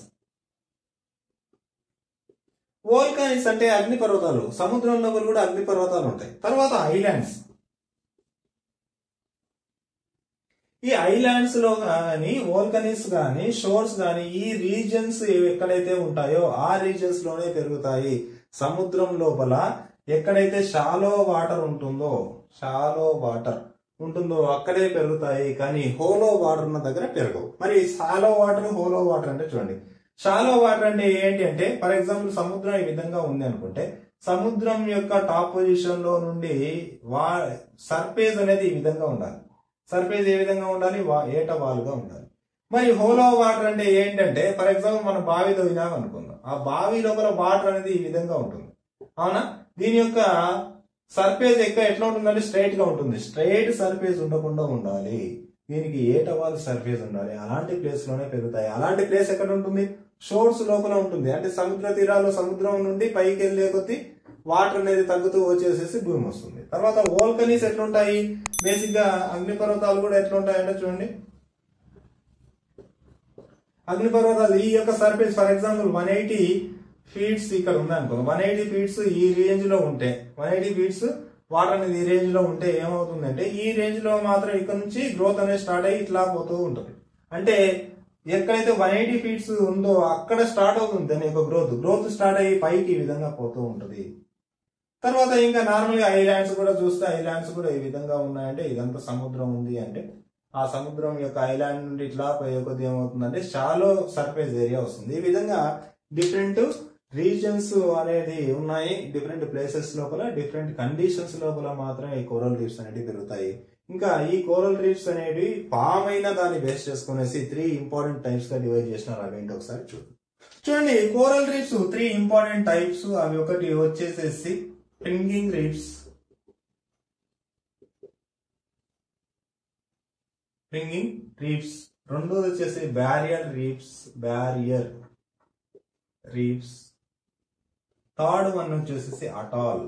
వోల్కానిస్ అంటే అగ్ని పర్వతాలు సముద్రం లోపల కూడా అగ్ని పర్వతాలు ఉంటాయి తర్వాత ఐలాండ్స్ ఈ ఐలాండ్స్ లో కానీ వోల్కనీస్ కానీ షోర్స్ కానీ ఈ రీజన్స్ ఎక్కడైతే ఉంటాయో ఆ రీజన్స్ లోనే పెరుగుతాయి సముద్రం లోపల ఎక్కడైతే షాలో వాటర్ ఉంటుందో షాలో వాటర్ ఉంటుందో అక్కడే పెరుగుతాయి కానీ హోలో వాటర్ ఉన్న దగ్గర పెరగవు మరి షాలో వాటర్ హోలో వాటర్ అంటే చూడండి షాలో వాటర్ అంటే ఏంటి అంటే ఫర్ ఎగ్జాంపుల్ సముద్రం ఈ విధంగా ఉంది అనుకుంటే సముద్రం యొక్క టాప్ పొజిషన్ లో నుండి వా సర్ఫేస్ అనేది ఈ విధంగా ఉండాలి సర్ఫేస్ ఏ విధంగా ఉండాలి వా ఏట వాలుగా ఉండాలి మరి హోలో వాటర్ అంటే ఏంటంటే ఫర్ ఎగ్జాంపుల్ మనం బావి తవ్వినాం అనుకుందాం ఆ బావి లోపల వాటర్ అనేది ఈ విధంగా ఉంటుంది అవునా దీని యొక్క సర్ఫేస్ ఎక్కువ ఎట్లా ఉంటుందంటే స్ట్రైట్ గా ఉంటుంది స్ట్రైట్ సర్ఫేస్ ఉండకుండా ఉండాలి దీనికి ఏటవాల్ సర్ఫేస్ ఉండాలి అలాంటి ప్లేస్ లోనే పెరుగుతాయి అలాంటి ప్లేస్ ఎక్కడ ఉంటుంది షోర్స్ లోపల ఉంటుంది అంటే సముద్ర తీరాల్లో సముద్రం నుండి పైకి వెళ్ళే కొద్దీ వాటర్ అనేది తగ్గుతూ వచ్చేసేసి భూమి వస్తుంది తర్వాత వోల్కనీస్ ఎట్లుంటాయి బేసిక్ గా అగ్నిపర్వతాలు కూడా ఎట్లుంటాయి అంటే చూడండి అగ్నిపర్వతాలు ఈ యొక్క surface for example one eighty feets ఇక్కడ ఉందనుకో వన్ ఎయిటీ ఫీట్స్ ఈ రేంజ్ లో ఉంటే వన్ ఎయిటీ ఫీట్స్ వాటర్ అనేది ఈ రేంజ్ లో ఉంటే ఏమవుతుందంటే ఈ రేంజ్ లో మాత్రం ఇక్కడ నుంచి గ్రోత్ అనేది స్టార్ట్ అయ్యి ఇట్లా పోతూ ఉంటుంది అంటే ఎక్కడైతే వన్ ఎయిటీ ఫీట్స్ ఉందో అక్కడ స్టార్ట్ అవుతుంది దాని యొక్క గ్రోత్ గ్రోత్ స్టార్ట్ అయ్యి పైకి ఈ విధంగా పోతూ ఉంటుంది తర్వాత ఇంకా నార్మల్ గా ఐలాండ్స్ కూడా చూస్తే ఐలాండ్స్ కూడా ఈ విధంగా ఉన్నాయంటే ఇదంతా సముద్రం ఉంది అంటే ఆ సముద్రం యొక్క ఐలాండ్ నుండి ఇట్లా పోయే కొద్ది ఏమవుతుందంటే షాలో సర్ఫేస్ ఏరియా వస్తుంది ఈ విధంగా డిఫరెంట్ రీజన్స్ అనేది ఉన్నాయి డిఫరెంట్ ప్లేసెస్ లోపల డిఫరెంట్ కండిషన్స్ లోపల మాత్రం ఈ కోరల్ రీఫ్స్ అనేవి పెరుగుతాయి ఇంకా ఈ కోరల్ రీఫ్స్ అనేవి ఫామ్ అయిన దాన్ని బేస్ చేసుకునేసి త్రీ ఇంపార్టెంట్ టైప్స్ గా డివైడ్ చేసినారు అవేంటి ఒకసారి చూడండి చూడండి coral reefs three important types అవి ఒకటి వచ్చేసేసి ఫ్రింగింగ్ రీఫ్స్ ఫ్రింగింగ్ రీఫ్స్ రెండోది వచ్చేసి barrier reefs barrier reefs third one వచ్చేసి అటాల్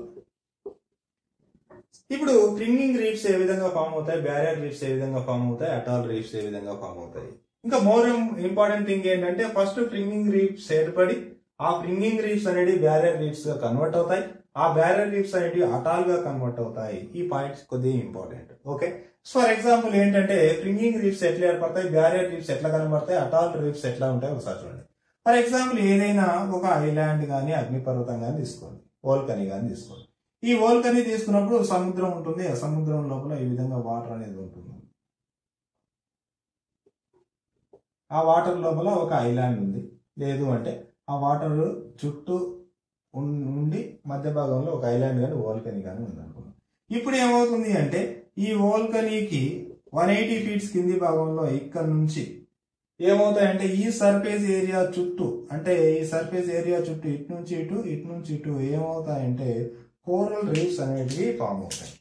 ఇప్పుడు ఫ్రింగింగ్ రీఫ్స్ ఏ విధంగా ఫామ్ అవుతాయి బ్యారియర్ రీఫ్స్ ఏ విధంగా ఫామ్ అవుతాయి అటాల్ రీఫ్స్ ఏ విధంగా ఫామ్ అవుతాయి ఇంకా మోర్ ఇంపార్టెంట్ థింగ్ ఏంటంటే ఫస్ట్ ఫ్రింగింగ్ రీఫ్స్ ఏర్పడి ఆ ఫ్రింగింగ్ రీఫ్స్ అనేది బ్యారియర్ రీఫ్స్ గా కన్వర్ట్ అవుతాయి ఆ బ్యారియర్ రీఫ్స్ అనేవి అటాల్ గా కన్వర్ట్ అవుతాయి ఈ పాయింట్స్ కొద్దిగా ఇంపార్టెంట్ ఓకే ఫర్ ఎగ్జాంపుల్ ఏంటంటే ఫ్రింగింగ్ రీఫ్స్ ఎట్లా ఏర్పడతాయి బ్యారియర్ రీఫ్స్ ఎట్లా కనబడతాయి అటాల్ రీఫ్స్ ఎట్లా ఉంటాయి ఒకసారి చూడండి ఫర్ ఎగ్జాంపుల్ ఏదైనా ఒక ఐలాండ్ గానీ అగ్నిపర్వతం గానీ తీసుకోండి వోల్కనీ గానీ తీసుకోండి ఈ వోల్కనీ తీసుకున్నప్పుడు సముద్రం ఉంటుంది ఆ సముద్రం లోపల ఈ విధంగా వాటర్ అనేది ఉంటుంది ఆ వాటర్ లోపల ఒక ఐలాండ్ ఉంది లేదు అంటే ఆ వాటర్ చుట్టూ ఉన్- ఉండి మధ్య భాగంలో ఒక ఐలాండ్ కానీ వోల్కనీ కానీ ఉంది అనుకున్నాం ఇప్పుడు ఏమవుతుంది అంటే ఈ వోల్కనీకి వన్ ఎయిటీ ఫీట్స్ కింది భాగంలో ఇక్కడ నుంచి ఏమవుతాయంటే ఈ సర్ఫేస్ ఏరియా చుట్టూ అంటే ఈ సర్ఫేస్ ఏరియా చుట్టూ ఇటు నుంచి ఇటు ఇటు నుంచి ఇటు ఏమవుతాయంటే కోరల్ రీఫ్స్ అనేటివి ఫామ్ అవుతాయి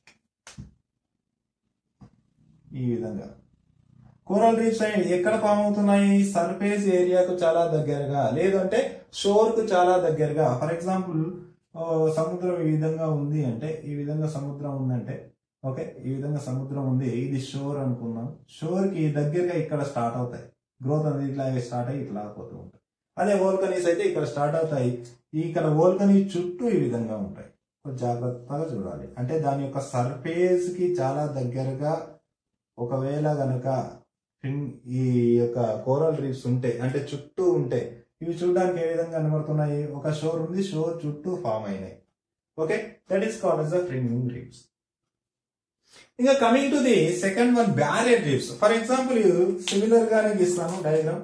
ఈ విధంగా కోరల్ రీఫ్స్ అనేవి ఎక్కడ ఫామ్ అవుతున్నాయి సర్ఫేస్ ఏరియాకు చాలా దగ్గరగా లేదంటే షోర్ కు చాలా దగ్గరగా ఫర్ ఎగ్జాంపుల్ సముద్రం ఈ విధంగా ఉంది అంటే ఈ విధంగా సముద్రం ఉందంటే ఓకే ఈ విధంగా సముద్రం ఉంది ఇది షోర్ అనుకున్నాం షోర్ కి దగ్గరగా ఇక్కడ స్టార్ట్ అవుతాయి గ్రోత్ అనేది ఇట్లా స్టార్ట్ అయ్యి ఇట్లా పోతూ ఉంటాయి అదే వోల్కనీస్ అయితే ఇక్కడ స్టార్ట్ అవుతాయి ఇక్కడ వోల్కనీ చుట్టూ ఈ విధంగా ఉంటాయి కొంచెం జాగ్రత్తగా చూడాలి అంటే దాని యొక్క సర్ఫేస్ కి చాలా దగ్గరగా ఒకవేళ గనక ఫిన్- ఈ యొక్క కోరల్ రీఫ్స్ ఉంటే అంటే చుట్టూ ఉంటే ఇవి చూడడానికి ఏ విధంగా కనబడుతున్నాయి ఒక షోర్ ఉంది షోర్ చుట్టూ ఫామ్ అయినాయి okay that is called as the fringing reefs ఇంకా coming to the second one barrier reefs for example similar గానే గీస్తాను డయాగ్రామ్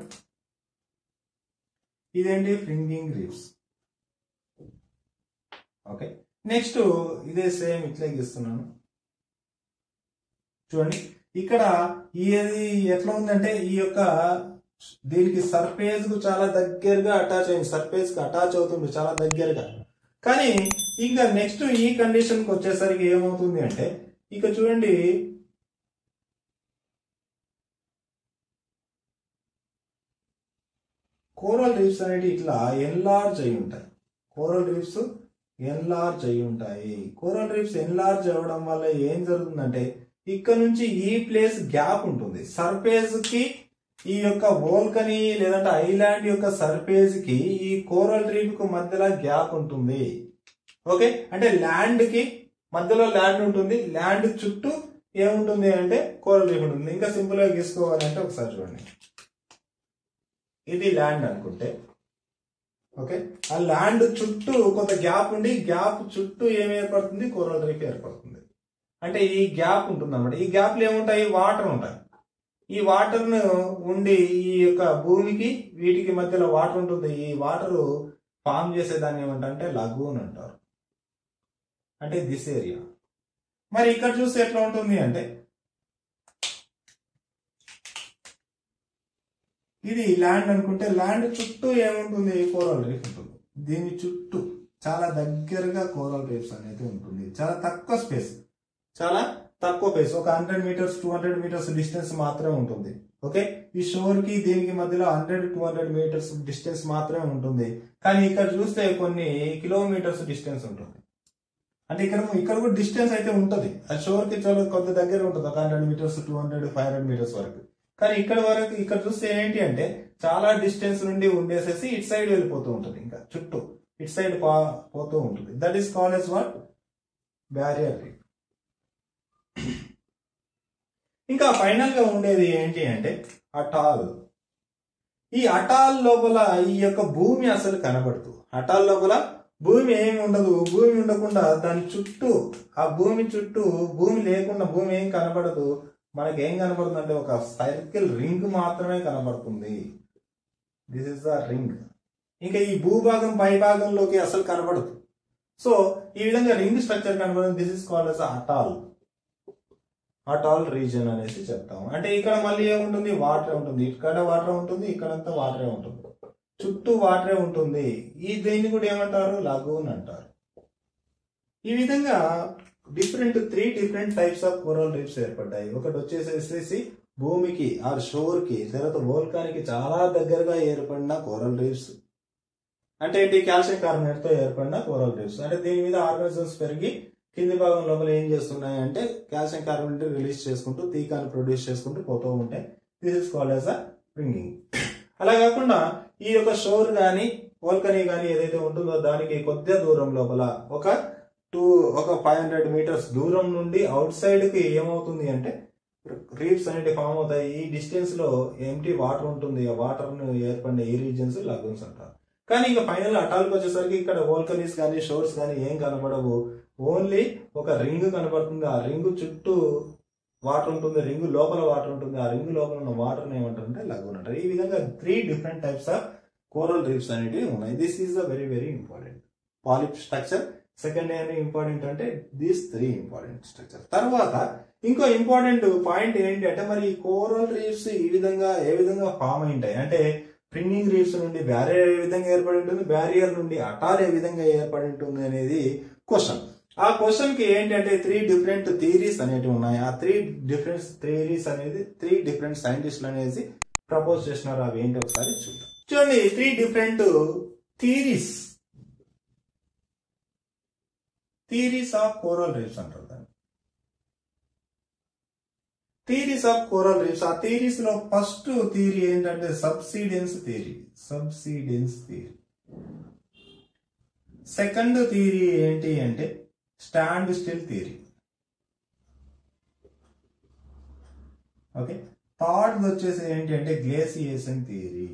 ఇదేంటి ఫ్రింగింగ్ రీఫ్స్ ఓకే నెక్స్ట్ ఇదే సేమ్ ఇట్లే గీస్తున్నాను చూడండి ఇక్కడ ఇది ఎట్లా ఉందంటే ఈ యొక్క దీనికి సర్ఫేస్ కు చాలా దగ్గరగా అటాచ్ అయింది సర్ఫేస్ కి అటాచ్ అవుతుంది చాలా దగ్గరగా కానీ ఇంకా నెక్స్ట్ ఈ కండిషన్ కి వచ్చేసరికి ఏమవుతుంది అంటే ఇక చూడండి కోరల్ రీఫ్స్ అనేవి ఇట్లా ఎన్లార్జ్ అయి ఉంటాయి కోరల్ రీఫ్స్ ఎన్లార్జ్ అయి ఉంటాయి కోరల్ రీఫ్స్ ఎన్లార్జ్ అవ్వడం వల్ల ఏం జరుగుతుందంటే ఇక్కడ నుంచి ఈ ప్లేస్ గ్యాప్ ఉంటుంది సర్ఫేస్ కి ఈ యొక్క వోల్కనీ లేదంటే ఐలాండ్ యొక్క సర్ఫేస్ కి ఈ కోరల్ రీఫ్ కు మధ్యలో గ్యాప్ ఉంటుంది ఓకే అంటే ల్యాండ్ కి మధ్యలో ల్యాండ్ ఉంటుంది ల్యాండ్ చుట్టూ ఏముంటుంది అంటే కోరల్ రీఫ్ ఉంటుంది ఇంకా సింపుల్ గా గీసుకోవాలంటే ఒకసారి చూడండి ఇది ల్యాండ్ అనుకుంటే ఓకే ఆ ల్యాండ్ చుట్టూ కొంత గ్యాప్ ఉండి గ్యాప్ చుట్టూ ఏం ఏర్పడుతుంది కోరల్ రీఫ్ ఏర్పడుతుంది అంటే ఈ గ్యాప్ ఉంటుంది అనమాట ఈ గ్యాప్ లో ఏముంటాయి వాటర్ ఉంటాయి ఈ వాటర్ ను ఉండి ఈ యొక్క భూమికి వీటికి మధ్యలో వాటర్ ఉంటుంది ఈ వాటర్ ఫామ్ చేసేదాన్ని ఏమంటారంటే లఘువుని అంటారు అంటే దిస్ ఏరియా మరి ఇక్కడ చూస్తే ఎట్లా ఉంటుంది అంటే ఇది ల్యాండ్ అనుకుంటే ల్యాండ్ చుట్టూ ఏముంటుంది కోరల్ రీఫ్ ఉంటుంది దీని చుట్టూ చాలా దగ్గరగా కోరల్ రీఫ్స్ అనేది ఉంటుంది చాలా తక్కువ స్పేస్ చాలా తక్కువ స్పేస్ ఒక hundred meters two hundred meters distance మాత్రమే ఉంటుంది ఓకే ఈ షోర్ కి దీనికి మధ్యలో hundred two hundred meters distance మాత్రమే ఉంటుంది కానీ ఇక్కడ చూస్తే కొన్ని కిలోమీటర్స్ డిస్టెన్స్ ఉంటుంది అంటే ఇక్కడ ఇక్కడ కూడా డిస్టెన్స్ అయితే ఉంటుంది ఆ షోర్ కి చాలా కొంత దగ్గర ఉంటుంది ఒక hundred meters two hundred five hundred meters వరకు కానీ ఇక్కడ వరకు ఇక్కడ చూస్తే ఏంటి అంటే చాలా డిస్టెన్స్ నుండి ఉండేసేసి ఇటు సైడ్ వెళ్ళిపోతూ ఉంటుంది ఇంకా చుట్టూ ఇటు సైడ్ పోతూ ఉంటుంది that is call as what barrier reef ఇంకా ఫైనల్ గా ఉండేది ఏంటి అంటే అటాల్ ఈ అటాల్ లోపల ఈ యొక్క భూమి అసలు కనబడదు అటాల్ లోపల భూమి ఏమి ఉండదు భూమి ఉండకుండా దాని చుట్టూ ఆ భూమి చుట్టూ భూమి లేకుండా భూమి ఏం కనబడదు మనకి ఏం కనబడుతుంది అంటే ఒక సర్కిల్ రింగ్ మాత్రమే కనబడుతుంది దిస్ ఇస్ ద రింగ్ ఇంకా ఈ భూభాగం పై భాగంలోకి అసలు కనబడదు సో ఈ విధంగా రింగ్ స్ట్రక్చర్ కనబడుతుంది this is called as atoll atoll region అనేసి చెప్తాము అంటే ఇక్కడ మళ్ళీ ఏముంటుంది వాటర్ ఉంటుంది ఇక్కడ వాటర్ ఉంటుంది ఇక్కడంతా వాటరే ఉంటుంది చుట్టూ వాటరే ఉంటుంది ఈ దీన్ని కూడా ఏమంటారు లగూన్ అంటారు ఈ విధంగా different three different types of coral reefs ఏర్పడ్డాయి ఒకటి వచ్చేసేసి భూమికి ఆర్ షోర్ కి తర్వాత వోల్కానికి చాలా దగ్గరగా ఏర్పడిన కోరల్ రీఫ్స్ అంటే ఏంటి కాల్షియం కార్బోనేట్ తో ఏర్పడిన కోరల్ రీఫ్స్ అంటే దీని మీద ఆర్గానిజమ్స్ పెరిగి కింది భాగం లోపల ఏం చేస్తున్నాయి అంటే కాల్షియం కార్బోనేట్ రిలీజ్ చేసుకుంటూ తీకాన్ని ప్రొడ్యూస్ చేసుకుంటూ పోతూ ఉంటాయి this is called as a fringing అలా కాకుండా ఈ యొక్క షోర్ కానీ వోల్కనీ కానీ ఏదైతే ఉంటుందో దానికి కొద్దిగా దూరం లోపల ఒక టూ ఒక ఫైవ్ హండ్రెడ్ మీటర్స్ దూరం నుండి అవుట్ సైడ్ కి ఏమవుతుంది అంటే రీఫ్స్ అనేవి ఫామ్ అవుతాయి ఈ డిస్టెన్స్ లో ఎంటీ వాటర్ ఉంటుంది ఆ వాటర్ ను ఏర్పడిన ఈ రీజన్స్ లగూన్స్ అంటారు కానీ ఇక ఫైనల్ అటాల్కి వచ్చేసరికి ఇక్కడ వోల్కనీస్ కానీ షోర్స్ కానీ ఏం కనబడవు ఓన్లీ ఒక రింగ్ కనబడుతుంది ఆ రింగ్ చుట్టూ వాటర్ ఉంటుంది రింగ్ లోపల వాటర్ ఉంటుంది ఆ రింగ్ లోపల ఉన్న వాటర్ ఏమంటారంటే లగూన్ అంటారు ఈ విధంగా three different types of coral reefs అనేటివి ఉన్నాయి this is the very very important polyp structure second ఏమి ఇంపార్టెంట్ అంటే దీస్ త్రీ ఇంపార్టెంట్ స్ట్రక్చర్ తర్వాత ఇంకో ఇంపార్టెంట్ పాయింట్ ఏంటి అంటే మరి ఈ కోరల్ రీఫ్స్ ఈ విధంగా ఏ విధంగా ఫామ్ అయింటాయి అంటే ప్రింగింగ్ రీఫ్స్ నుండి బ్యారియర్ ఏ విధంగా ఏర్పడి ఉంటుంది బ్యారియర్ నుండి అటార్ ఏ విధంగా ఏర్పడి ఉంటుంది అనేది క్వశ్చన్ ఆ క్వశ్చన్ కి ఏంటంటే త్రీ డిఫరెంట్ థీరీస్ అనేవి ఉన్నాయి ఆ త్రీ డిఫరెంట్ థీరీస్ అనేది త్రీ డిఫరెంట్ సైంటిస్టులు అనేసి ప్రపోజ్ చేసినారు అవి ఏంటి ఒకసారి చూద్దాం చూడండి three different theories theories of coral reefs అంటారు దాన్ని థీరీస్ ఆఫ్ కోరల్ రీఫ్స్ ఆ థీరీస్ లో ఫస్ట్ థీరీ ఏంటంటే subsidence theory subsidence theory second theory ఏంటి అంటే stand still theory okay third వచ్చేసి ఏంటి అంటే గ్లేసియేషన్ థియరీ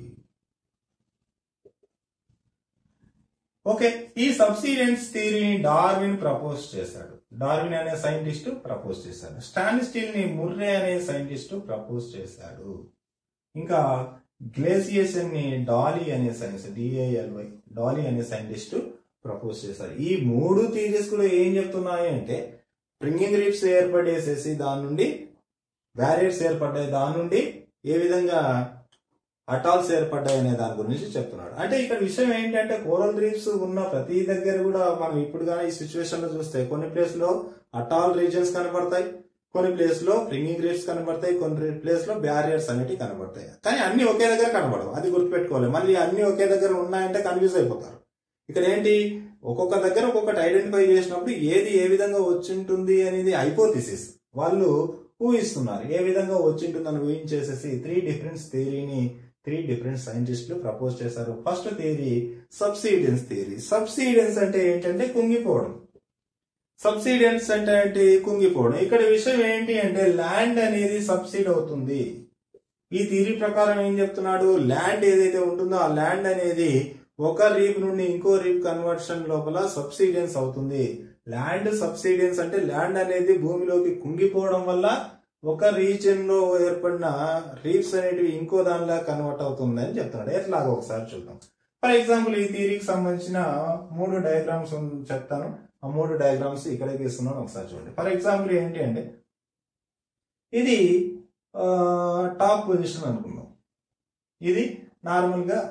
ఓకే ఈ సబ్సిడెన్స్ థియరీని డార్విన్ ప్రపోజ్ చేశాడు డార్విన్ అనే సైంటిస్ట్ ప్రపోజ్ చేశాడు స్టాండ్ స్టిల్ ని ముర్రే అనే సైంటిస్ట్ ప్రపోజ్ చేశాడు ఇంకా గ్లేసియేషన్ ని డాలీ అనే సైన్స్ డిఏఎల్వై డాలీ అనే సైంటిస్ట్ ప్రపోజ్ చేశారు ఈ మూడు థీరీస్ కూడా ఏం చెప్తున్నాయి అంటే స్ప్రింగింగ్ రీప్స్ ఏర్పడేసేసి దాని నుండి బ్యారియర్స్ ఏర్పడ్డాయి దాని నుండి ఏ విధంగా అటాల్స్ ఏర్పడ్డాయి అనే దాని గురించి చెప్తున్నాడు అంటే ఇక్కడ విషయం ఏంటంటే కోరల్ రీఫ్స్ ఉన్న ప్రతి దగ్గర కూడా మనం ఇప్పుడు కానీ ఈ సిచ్యువేషన్ లో చూస్తే కొన్ని ప్లేస్ లో అటాల్ రీజన్స్ కనబడతాయి కొన్ని ప్లేస్ లో స్ప్రింగింగ్ రీఫ్స్ కనబడతాయి కొన్ని ప్లేస్ లో బ్యారియర్స్ అనేవి కనబడతాయి కానీ అన్ని ఒకే దగ్గర కనబడవు అది గుర్తుపెట్టుకోవాలి మళ్ళీ అన్ని ఒకే దగ్గర ఉన్నాయంటే కన్ఫ్యూజ్ అయిపోతారు ఇక్కడ ఏంటి ఒక్కొక్క దగ్గర ఒక్కొక్కటి ఐడెంటిఫై చేసినప్పుడు ఏది ఏ విధంగా వచ్చింటుంది అనేది హైపోథిసిస్ వాళ్ళు ఊహిస్తున్నారు ఏ విధంగా వచ్చింటుందని ఊహించేసేసి త్రీ డిఫరెన్స్ థియరీని త్రీ డిఫరెంట్ సైంటిస్టులు ప్రపోజ్ చేశారు first theory subsidence theory subsidence అంటే ఏంటంటే కుంగిపోవడం సబ్సిడెన్స్ అంటే ఏంటి కుంగిపోవడం ఇక్కడ విషయం ఏంటి అంటే ల్యాండ్ అనేది సబ్సిడ్ అవుతుంది ఈ థియరీ ప్రకారం ఏం చెప్తున్నాడు ల్యాండ్ ఏదైతే ఉంటుందో ఆ ల్యాండ్ అనేది ఒక రీప్ నుండి ఇంకో రీప్ కన్వర్షన్ లోపల సబ్సిడెన్స్ అవుతుంది ల్యాండ్ సబ్సిడెన్స్ అంటే ల్యాండ్ అనేది భూమిలోకి కుంగిపోవడం వల్ల ఒక రీజన్ లో ఏర్పడిన రీప్స్ అనేటివి ఇంకో దానిలా కన్వర్ట్ అవుతుంది అని చెప్తున్నాడు ఎట్లాగో ఒకసారి చూద్దాం ఫర్ ఎగ్జాంపుల్ ఈ థీరీకి సంబంధించిన మూడు డయాగ్రామ్స్ చెప్తాను ఆ మూడు డయాగ్రామ్స్ ఇక్కడే గీస్తున్నాను ఒకసారి చూడండి ఫర్ ఎగ్జాంపుల్ ఏంటి అంటే ఇది టాప్ పొజిషన్ అనుకుందాం ఇది నార్మల్ గా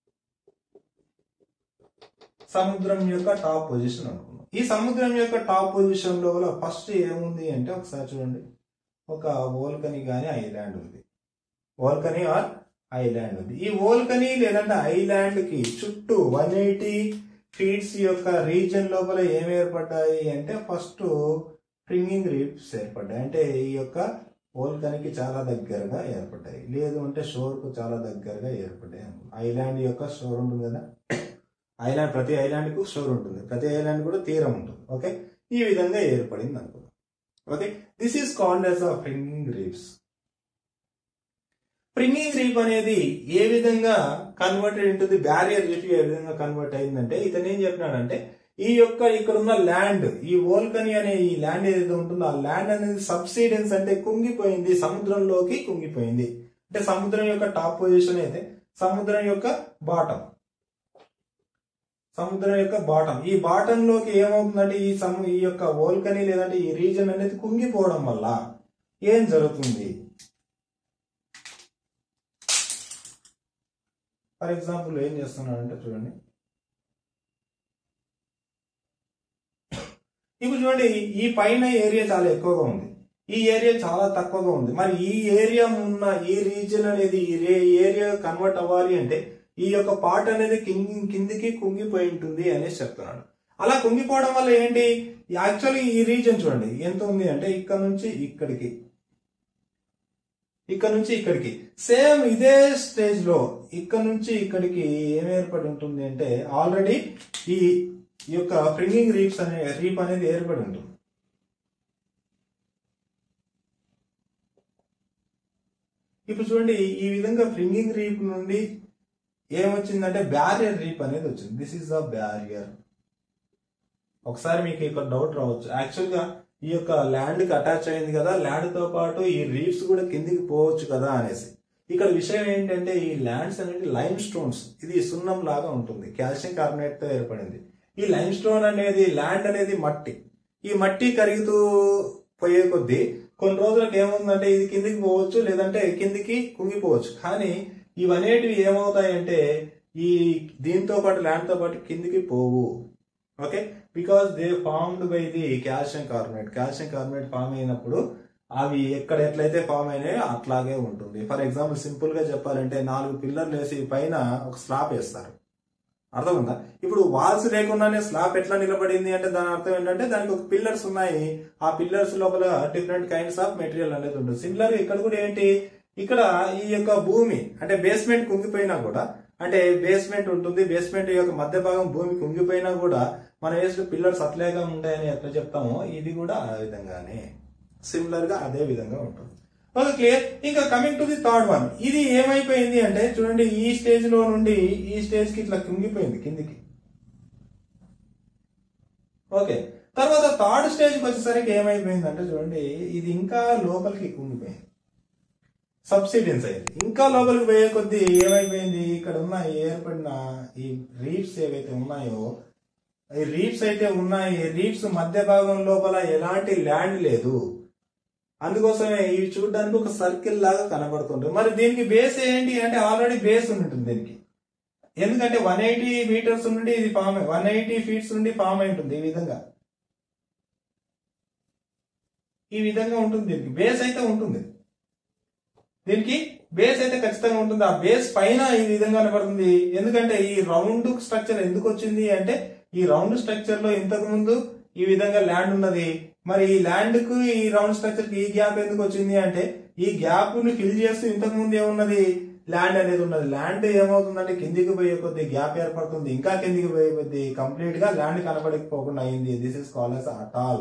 సముద్రం యొక్క టాప్ పొజిషన్ అనుకుందాం ఈ సముద్రం యొక్క టాప్ పొజిషన్ లోపల ఫస్ట్ ఏముంది అంటే ఒకసారి చూడండి ఒక ఓల్కని గాని ఐలాండ్ ఉంది ఓల్కని ఆర్ ఐలాండ్ ఉంది ఈ ఓల్కని లేదంటే ఐలాండ్ కి చుట్టూ వన్ ఎయిటీ ఫీట్స్ యొక్క రీజన్ లోపల ఏమి ఏర్పడ్డాయి అంటే ఫస్ట్ స్ప్రింగింగ్ రీఫ్స్ ఏర్పడ్డాయి అంటే ఈ యొక్క ఓల్కనికి చాలా దగ్గరగా ఏర్పడ్డాయి లేదు అంటే షోర్ కు చాలా దగ్గరగా ఏర్పడ్డాయి ఐలాండ్ యొక్క షోర్ ఉంటుంది కదా ఐలాండ్ ప్రతి ఐలాండ్ కు షోర్ ఉంటుంది ప్రతి ఐలాండ్ కూడా తీరం ఉంటుంది ఓకే ఈ విధంగా ఏర్పడింది అనుకుందాం okay this is called as a fringing reefs fringing reef అనేది ఏ విధంగా converted into the barrier reef ఏ విధంగా కన్వర్ట్ అయిందంటే ఇతను ఏం చెప్పినాడంటే ఈ యొక్క ఇక్కడ ఉన్న ల్యాండ్ ఈ ఓల్కని అనే ఈ ల్యాండ్ ఏదైతే ఉంటుందో ఆ ల్యాండ్ అనేది సబ్సిడెన్స్ అంటే కుంగిపోయింది సముద్రంలోకి కుంగిపోయింది అంటే సముద్రం యొక్క టాప్ పొజిషన్ అయితే సముద్రం యొక్క బాటం సముద్రం యొక్క బాటం ఈ బాటం లోకి ఏమవుతుందంటే ఈ సము ఈ యొక్క ఓల్కని లేదంటే ఈ రీజన్ అనేది కుంగిపోవడం వల్ల ఏం జరుగుతుంది ఫర్ ఎగ్జాంపుల్ ఏం చేస్తున్నానంటే చూడండి ఇప్పుడు చూడండి ఈ పైన ఏరియా చాలా ఎక్కువగా ఉంది ఈ ఏరియా చాలా తక్కువగా ఉంది మరి ఈ ఏరియా ఉన్న ఈ రీజన్ అనేది ఈ ఏరియా కన్వర్ట్ అవ్వాలి అంటే ఈ యొక్క పార్ట్ అనేది కింది కిందికి కుంగిపోయి ఉంటుంది అనేసి చెప్తున్నాడు అలా కుంగిపోవడం వల్ల ఏంటి యాక్చువల్లీ ఈ రీజన్ చూడండి ఎంత ఉంది అంటే ఇక్కడ నుంచి ఇక్కడికి ఇక్కడ నుంచి ఇక్కడికి సేమ్ ఇదే స్టేజ్ లో ఇక్కడ నుంచి ఇక్కడికి ఏం ఏర్పడి ఉంటుంది అంటే ఆల్రెడీ ఈ ఈ యొక్క ఫ్రింగింగ్ రీప్స్ అనే రీప్ అనేది ఏర్పడి ఉంటుంది ఇప్పుడు చూడండి ఈ విధంగా ఫ్రింగింగ్ రీప్ నుండి ఏమొచ్చిందంటే బ్యారియర్ రీప్ అనేది వచ్చింది దిస్ ఈస్ ద బ్యారియర్ ఒకసారి మీకు ఇక్కడ డౌట్ రావచ్చు యాక్చువల్ గా ఈ యొక్క ల్యాండ్ కి అటాచ్ అయింది కదా ల్యాండ్ తో పాటు ఈ రీఫ్స్ కూడా కిందికి పోవచ్చు కదా అనేసి ఇక్కడ విషయం ఏంటంటే ఈ ల్యాండ్స్ అనేది లైమ్ స్టోన్స్ ఇది సున్నం లాగా ఉంటుంది కాల్షియం కార్బోనేట్ తో ఏర్పడింది ఈ లైమ్ స్టోన్ అనేది ల్యాండ్ అనేది మట్టి ఈ మట్టి కరుగుతూ పోయే కొద్దీ కొన్ని రోజులకు ఏముందంటే ఇది కిందికి పోవచ్చు లేదంటే కిందికి కుంగిపోవచ్చు కానీ ఇవనేటివి ఏమవుతాయంటే ఈ దీంతో పాటు ల్యాండ్ తో పాటు కిందికి పోవు okay because they formed by the calcium carbonate calcium carbonate form అయినప్పుడు అవి ఎక్కడ ఎట్లయితే ఫామ్ అయినాయో అట్లాగే ఉంటుంది ఫర్ ఎగ్జాంపుల్ సింపుల్ గా చెప్పాలంటే నాలుగు పిల్లర్లు వేసి పైన ఒక స్లాబ్ వేస్తారు అర్థం ఇప్పుడు వాల్స్ లేకుండానే స్లాబ్ ఎట్లా నిలబడింది అంటే దాని అర్థం ఏంటంటే దానికి ఒక పిల్లర్స్ ఉన్నాయి ఆ పిల్లర్స్ లోపల డిఫరెంట్ కైండ్స్ ఆఫ్ మెటీరియల్ అనేది ఉంటుంది సిమిలర్ ఇక్కడ కూడా ఏంటి ఇక్కడ ఈ యొక్క భూమి అంటే బేస్మెంట్ కుంగిపోయినా కూడా అంటే బేస్మెంట్ ఉంటుంది బేస్మెంట్ యొక్క మధ్య భాగం భూమి కుంగిపోయినా కూడా మనం వేసిన పిల్లర్స్ అట్లేగా ఉంటాయని ఎట్లా చెప్తామో ఇది కూడా ఆ విధంగానే సిమిలర్ గా అదే విధంగా ఉంటుంది ఓకే క్లియర్ ఇంకా coming to the third one ఇది ఏమైపోయింది అంటే చూడండి ఈ స్టేజ్ లో నుండి ఈ స్టేజ్ కి ఇట్లా కుంగిపోయింది కిందికి ఓకే తర్వాత థర్డ్ స్టేజ్ కి వచ్చేసరికి ఏమైపోయింది అంటే చూడండి ఇది ఇంకా లోపలికి కుంగిపోయింది సబ్సిడెన్స్ అయింది ఇంకా లోపలికి పోయే కొద్దీ ఏమైపోయింది ఇక్కడ ఉన్న ఏర్పడిన ఈ రీఫ్స్ ఏవైతే ఉన్నాయో ఈ రీఫ్స్ అయితే ఉన్నాయి రీఫ్స్ మధ్య భాగం లోపల ఎలాంటి ల్యాండ్ లేదు అందుకోసమే ఇవి చూడడానికి ఒక సర్కిల్ లాగా కనబడుతుంటుంది మరి దీనికి బేస్ ఏంటి అంటే ఆల్రెడీ బేస్ ఉంటుంది దీనికి ఎందుకంటే వన్ ఎయిటీ మీటర్స్ నుండి ఇది ఫామ్ వన్ ఎయిటీ ఫీట్స్ నుండి ఫామ్ అయి ఉంటుంది ఈ విధంగా ఈ విధంగా ఉంటుంది దీనికి బేస్ అయితే ఉంటుంది దీనికి బేస్ అయితే ఖచ్చితంగా ఉంటుంది ఆ బేస్ పైన ఈ విధంగా కనబడుతుంది ఎందుకంటే ఈ రౌండ్ స్ట్రక్చర్ ఎందుకు వచ్చింది అంటే ఈ రౌండ్ స్ట్రక్చర్ లో ఇంతకు ముందు ఈ విధంగా ల్యాండ్ ఉన్నది మరి ఈ ల్యాండ్ కు ఈ రౌండ్ స్ట్రక్చర్ కి ఈ గ్యాప్ ఎందుకు వచ్చింది అంటే ఈ గ్యాప్ ని ఫిల్ చేస్తూ ఇంతకు ముందు ఏమున్నది ల్యాండ్ అనేది ఉన్నది ల్యాండ్ ఏమవుతుందంటే కిందికి పోయే కొద్ది గ్యాప్ ఏర్పడుతుంది ఇంకా కిందికి పోయే కొద్ది కంప్లీట్ గా ల్యాండ్ కనబడకపోకుండా అయింది this is call as atoll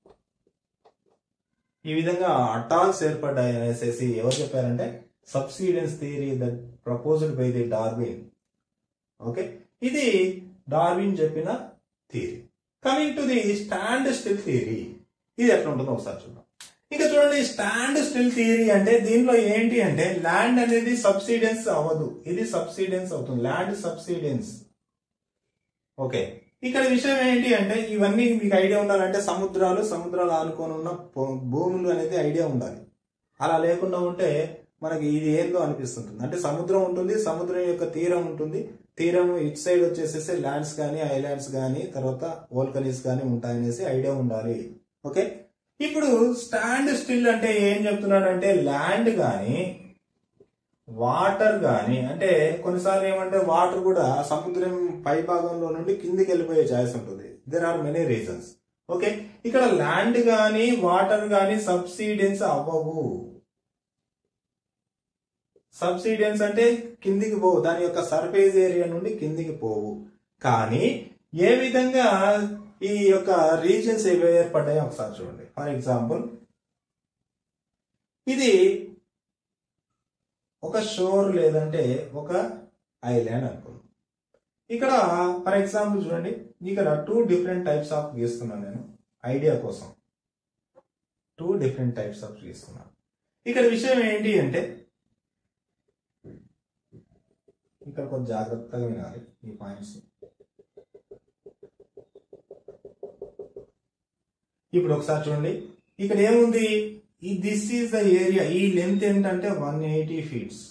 ఈ విధంగా అటాల్స్ ఏర్పడ్డాయి అనేసి ఎవరు చెప్పారంటే subsidence theory that proposed by the Darwin okay ఇది డార్విన్ చెప్పిన theory coming to the stand still theory ఇది ఎట్లా ఉంటుందో ఒకసారి చూద్దాం ఇక చూడండి స్టాండ్ స్టిల్ థియరీ అంటే దీనిలో ఏంటి అంటే ల్యాండ్ అనేది సబ్సిడెన్స్ అవ్వదు ఇది సబ్సిడెన్స్ అవుతుంది ల్యాండ్ సబ్సిడెన్స్ ఓకే ఇక్కడ విషయం ఏంటి అంటే ఇవన్నీ మీకు ఐడియా ఉండాలంటే సముద్రాలు సముద్రాలు ఆనుకొని ఉన్న భూ- భూములు అనేది ఐడియా ఉండాలి అలా లేకుండా ఉంటే మనకి ఇది ఏందో అనిపిస్తుంటుంది అంటే సముద్రం ఉంటుంది సముద్రం యొక్క తీరం ఉంటుంది తీరం ఇటు సైడ్ వచ్చేసేసి ల్యాండ్స్ కానీ ఐలాండ్స్ కానీ తర్వాత వోల్కనీస్ కానీ ఉంటాయనేసి ఐడియా ఉండాలి ఓకే ఇప్పుడు స్టాండ్ స్టిల్ అంటే ఏం చెప్తున్నాడు అంటే ల్యాండ్ కానీ వాటర్ కానీ అంటే కొన్నిసార్లు ఏమంటే వాటర్ కూడా సముద్రం పై భాగంలో నుండి కిందికి వెళ్ళిపోయే ఛాయిస్ ఉంటుంది there are many reasons okay ఇక్కడ ల్యాండ్ కానీ వాటర్ కానీ సబ్సిడెన్స్ అవ్వవు సబ్సిడెన్స్ అంటే కిందికి పోవు దాని యొక్క సర్ఫేస్ ఏరియా నుండి కిందికి పోవు కానీ ఏ విధంగా ఈ యొక్క రీజన్స్ ఏవి ఏర్పడ్డాయో ఒకసారి చూడండి ఫర్ ఎగ్జాంపుల్ ఇది ఒక షోర్ లేదంటే ఒక ఐలాండ్ అనుకుందాం ఇక్కడ ఫర్ ఎగ్జాంపుల్ చూడండి ఇక్కడ టూ డిఫరెంట్ టైప్స్ ఆఫ్ గీస్తున్నాను నేను ఐడియా కోసం టూ డిఫరెంట్ టైప్స్ ఆఫ్ గీస్తున్నాను ఇక్కడ విషయం ఏంటి అంటే ఇక్కడ కొంచెం జాగ్రత్తగా వినాలి ఈ పాయింట్స్ ఇప్పుడు ఒకసారి చూడండి ఇక్కడ ఏముంది ఈ దిస్ ఈజ్ ద ఏరియా ఈ లెంత్ ఏంటంటే వన్ ఎయిటీ ఫీట్స్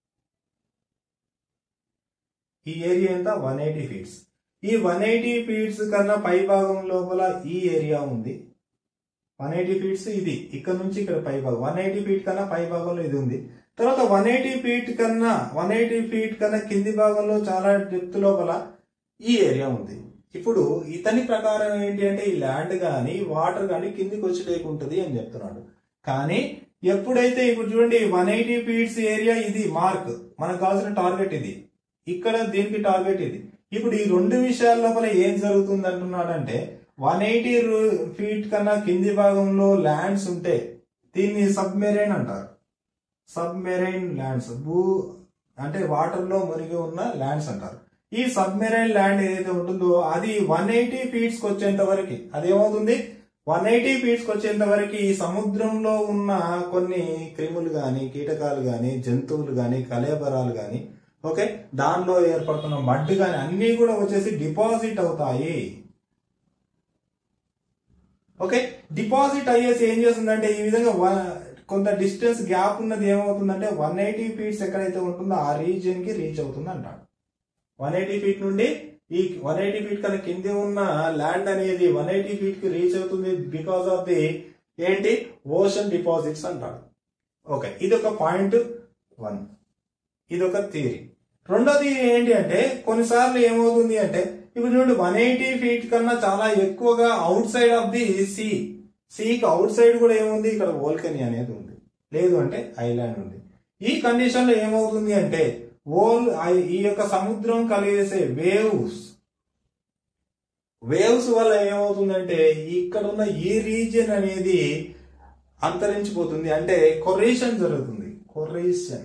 ఈ ఏరియా ఎంత వన్ ఎయిటీ ఫీట్స్ ఈ వన్ ఎయిటీ ఫీట్స్ కన్నా పై భాగం లోపల ఈ ఏరియా ఉంది వన్ ఎయిటీ ఫీట్స్ ఇది ఇక్కడ నుంచి ఇక్కడ పై భాగం వన్ ఎయిటీ ఫీట్ కన్నా పై భాగంలో ఇది ఉంది తర్వాత వన్ ఎయిటీ ఫీట్ కన్నా వన్ ఎయిటీ ఫీట్ కన్నా కింది భాగంలో చాలా డెప్త్ లోపల ఈ ఏరియా ఉంది ఇప్పుడు ఇతని ప్రకారం ఏంటి అంటే ఈ ల్యాండ్ కానీ వాటర్ కానీ కిందికి వచ్చి లేకుంటుంది అని చెప్తున్నాడు కానీ ఎప్పుడైతే ఇప్పుడు చూడండి వన్ ఎయిటీ ఫీట్స్ ఏరియా ఇది మార్క్ మనకు కావాల్సిన టార్గెట్ ఇది ఇక్కడ దీనికి టార్గెట్ ఇది ఇప్పుడు ఈ రెండు విషయాల లోపల ఏం జరుగుతుంది అంటున్నాడంటే వన్ ఎయిటీ ఫీట్ కన్నా కింది భాగంలో ల్యాండ్స్ ఉంటే దీన్ని సబ్మెరైన్ అంటారు సబ్మెరైన్ ల్యాండ్స్ భూ అంటే వాటర్ లో మునిగి ఉన్న ల్యాండ్స్ అంటారు ఈ సబ్మెరైన్ ల్యాండ్ ఏదైతే ఉంటుందో అది వన్ ఎయిటీ ఫీట్స్ వచ్చేంత వరకు అదేమవుతుంది వన్ ఎయిటీ ఫీట్స్ వచ్చేంత వరకు ఈ సముద్రంలో ఉన్న కొన్ని క్రిములు గాని కీటకాలు గాని జంతువులు గాని కలేబరాలు గాని ఓకే దానిలో ఏర్పడుతున్న మడ్ గాని అన్ని కూడా వచ్చేసి డిపాజిట్ అవుతాయి ఓకే డిపాజిట్ అయ్యేసి ఏం చేస్తుందంటే ఈ విధంగా వ- కొంత డిస్టెన్స్ గ్యాప్ ఉన్నది ఏమవుతుందంటే వన్ ఎయిటీ ఫీట్స్ ఎక్కడైతే ఉంటుందో ఆ రీజియన్ కి రీచ్ అవుతుంది అంటాడు వన్ ఎయిటీ ఫీట్ నుండి ఈ వన్ ఎయిటీ ఫీట్ కన్నా కింద ఉన్న ల్యాండ్ అనేది వన్ ఎయిటీ ఫీట్ కి రీచ్ అవుతుంది బికాస్ ఆఫ్ ది ఏంటి ఓషన్ డిపాజిట్స్ అంటాడు ఓకే ఇది ఒక పాయింట్ వన్ ఇది ఒక థియరీ రెండోది ఏంటి అంటే కొన్నిసార్లు ఏమవుతుంది అంటే ఇప్పుడు చూడండి వన్ ఎయిటీ ఫీట్ కన్నా చాలా ఎక్కువగా outside of the sea సీకి అవుట్ సైడ్ కూడా ఏముంది ఇక్కడ వోల్కనీ అనేది ఉంది లేదు అంటే ఐలాండ్ ఉంది ఈ కండిషన్ లో ఏమవుతుంది అంటే ఓల్ ఈ యొక్క సముద్రం కలిగేసే వేవ్స్ వేవ్స్ వల్ల ఏమవుతుందంటే ఇక్కడ ఉన్న ఈ రీజియన్ అనేది అంతరించిపోతుంది అంటే కొరేషన్ జరుగుతుంది కొరేషన్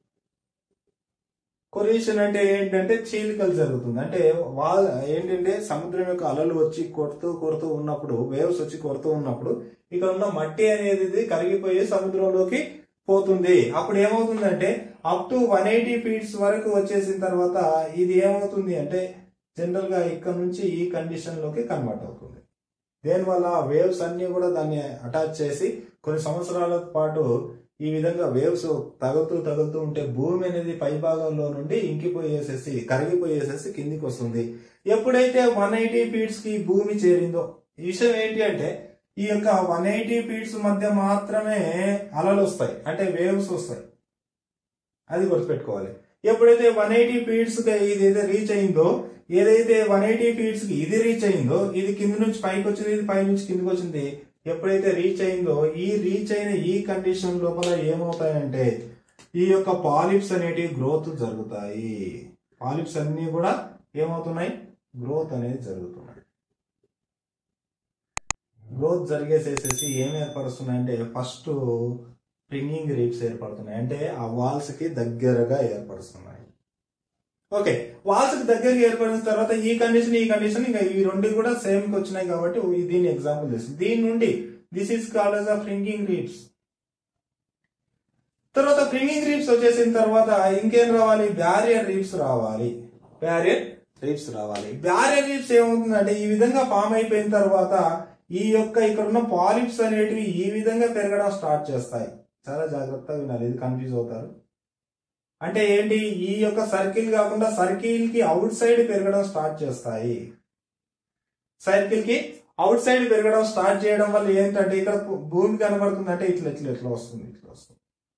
కొరేషన్ అంటే ఏంటంటే చీలికలు జరుగుతుంది అంటే వాళ్ళ ఏంటంటే సముద్రం యొక్క అలలు వచ్చి కొడుతూ కొడుతూ ఉన్నప్పుడు వేవ్స్ వచ్చి కొడుతూ ఉన్నప్పుడు ఇక్కడ ఉన్న మట్టి అనేది కరిగిపోయి సముద్రంలోకి పోతుంది అప్పుడు ఏమవుతుందంటే up to one eighty feets వరకు వచ్చేసిన తర్వాత ఇది ఏమవుతుంది అంటే జనరల్ గా ఇక్కడ నుంచి ఈ కండిషన్ లోకి కన్వర్ట్ అవుతుంది దేనివల్ల వేవ్స్ అన్ని కూడా దాన్ని అటాచ్ చేసి కొన్ని సంవత్సరాల పాటు ఈ విధంగా వేవ్స్ తగులుతూ తగులుతూ ఉంటే భూమి అనేది పై భాగంలో నుండి ఇంకిపోయేసేసి కరిగిపోయేసేసి కిందికి వస్తుంది ఎప్పుడైతే వన్ ఎయిటీ ఫీట్స్ కి భూమి చేరిందో ఈ విషయం ఏంటి అంటే ఈ యొక్క వన్ ఎయిటీ ఫీట్స్ మధ్య మాత్రమే అలలు వస్తాయి అంటే వేవ్స్ వస్తాయి అది గుర్తుపెట్టుకోవాలి ఎప్పుడైతే వన్ ఎయిటీ ఫీట్స్ ఇది ఏదైతే రీచ్ అయిందో ఏదైతే వన్ ఎయిటీ ఫీట్స్ కి ఇది రీచ్ అయిందో ఇది కింద నుంచి పైకి వచ్చింది ఇది పై నుంచి కిందకి వచ్చింది ఎప్పుడైతే రీచ్ అయిందో ఈ రీచ్ అయిన ఈ కండిషన్ లోపల ఏమవుతాయంటే ఈ యొక్క పాలిప్స్ అనేటివి గ్రోత్ జరుగుతాయి పాలిప్స్ అన్ని కూడా ఏమవుతున్నాయి గ్రోత్ అనేది జరుగుతున్నాయి గ్రోత్ జరిగేసేసేసి ఏం ఏర్పరుస్తున్నాయంటే ఫస్ట్ స్ప్రింగింగ్ రీప్స్ ఏర్పడుతున్నాయి అంటే ఆ వాల్స్ కి దగ్గరగా ఏర్పడుతున్నాయి ఓకే వాల్స్ కి దగ్గరికి ఏర్పడిన తర్వాత ఈ కండిషన్ ఈ కండిషన్ ఇంకా ఈ రెండు కూడా సేమ్ కి వచ్చినాయి కాబట్టి ఈ- దీని ఎగ్జాంపుల్ తీసుకుంది దీని నుండి this is called as a fringing reefs తర్వాత ఫ్రింగింగ్ రీప్స్ వచ్చేసిన తర్వాత ఇంకేం రావాలి బ్యారియర్ రీప్స్ రావాలి బ్యారియర్ రీప్స్ రావాలి బ్యారియర్ రీప్స్ ఏమవుతుందంటే ఈ విధంగా ఫామ్ అయిపోయిన తర్వాత ఈ యొక్క ఇక్కడ ఉన్న పాలిప్స్ అనేటివి ఈ విధంగా పెరగడం స్టార్ట్ చేస్తాయి చాలా జాగ్రత్తగా వినాలి ఇది కన్ఫ్యూజ్ అవుతారు అంటే ఏంటి ఈ యొక్క సర్కిల్ కాకుండా సర్కిల్ కి అవుట్ సైడ్ పెరగడం స్టార్ట్ చేస్తాయి సర్కిల్ కి అవుట్ సైడ్ పెరగడం స్టార్ట్ చేయడం వల్ల ఏంటంటే ఇక్కడ భూమి కనబడుతుందంటే ఇట్లా ఇట్లా ఇట్లా వస్తుంది ఇట్లా వస్తుంది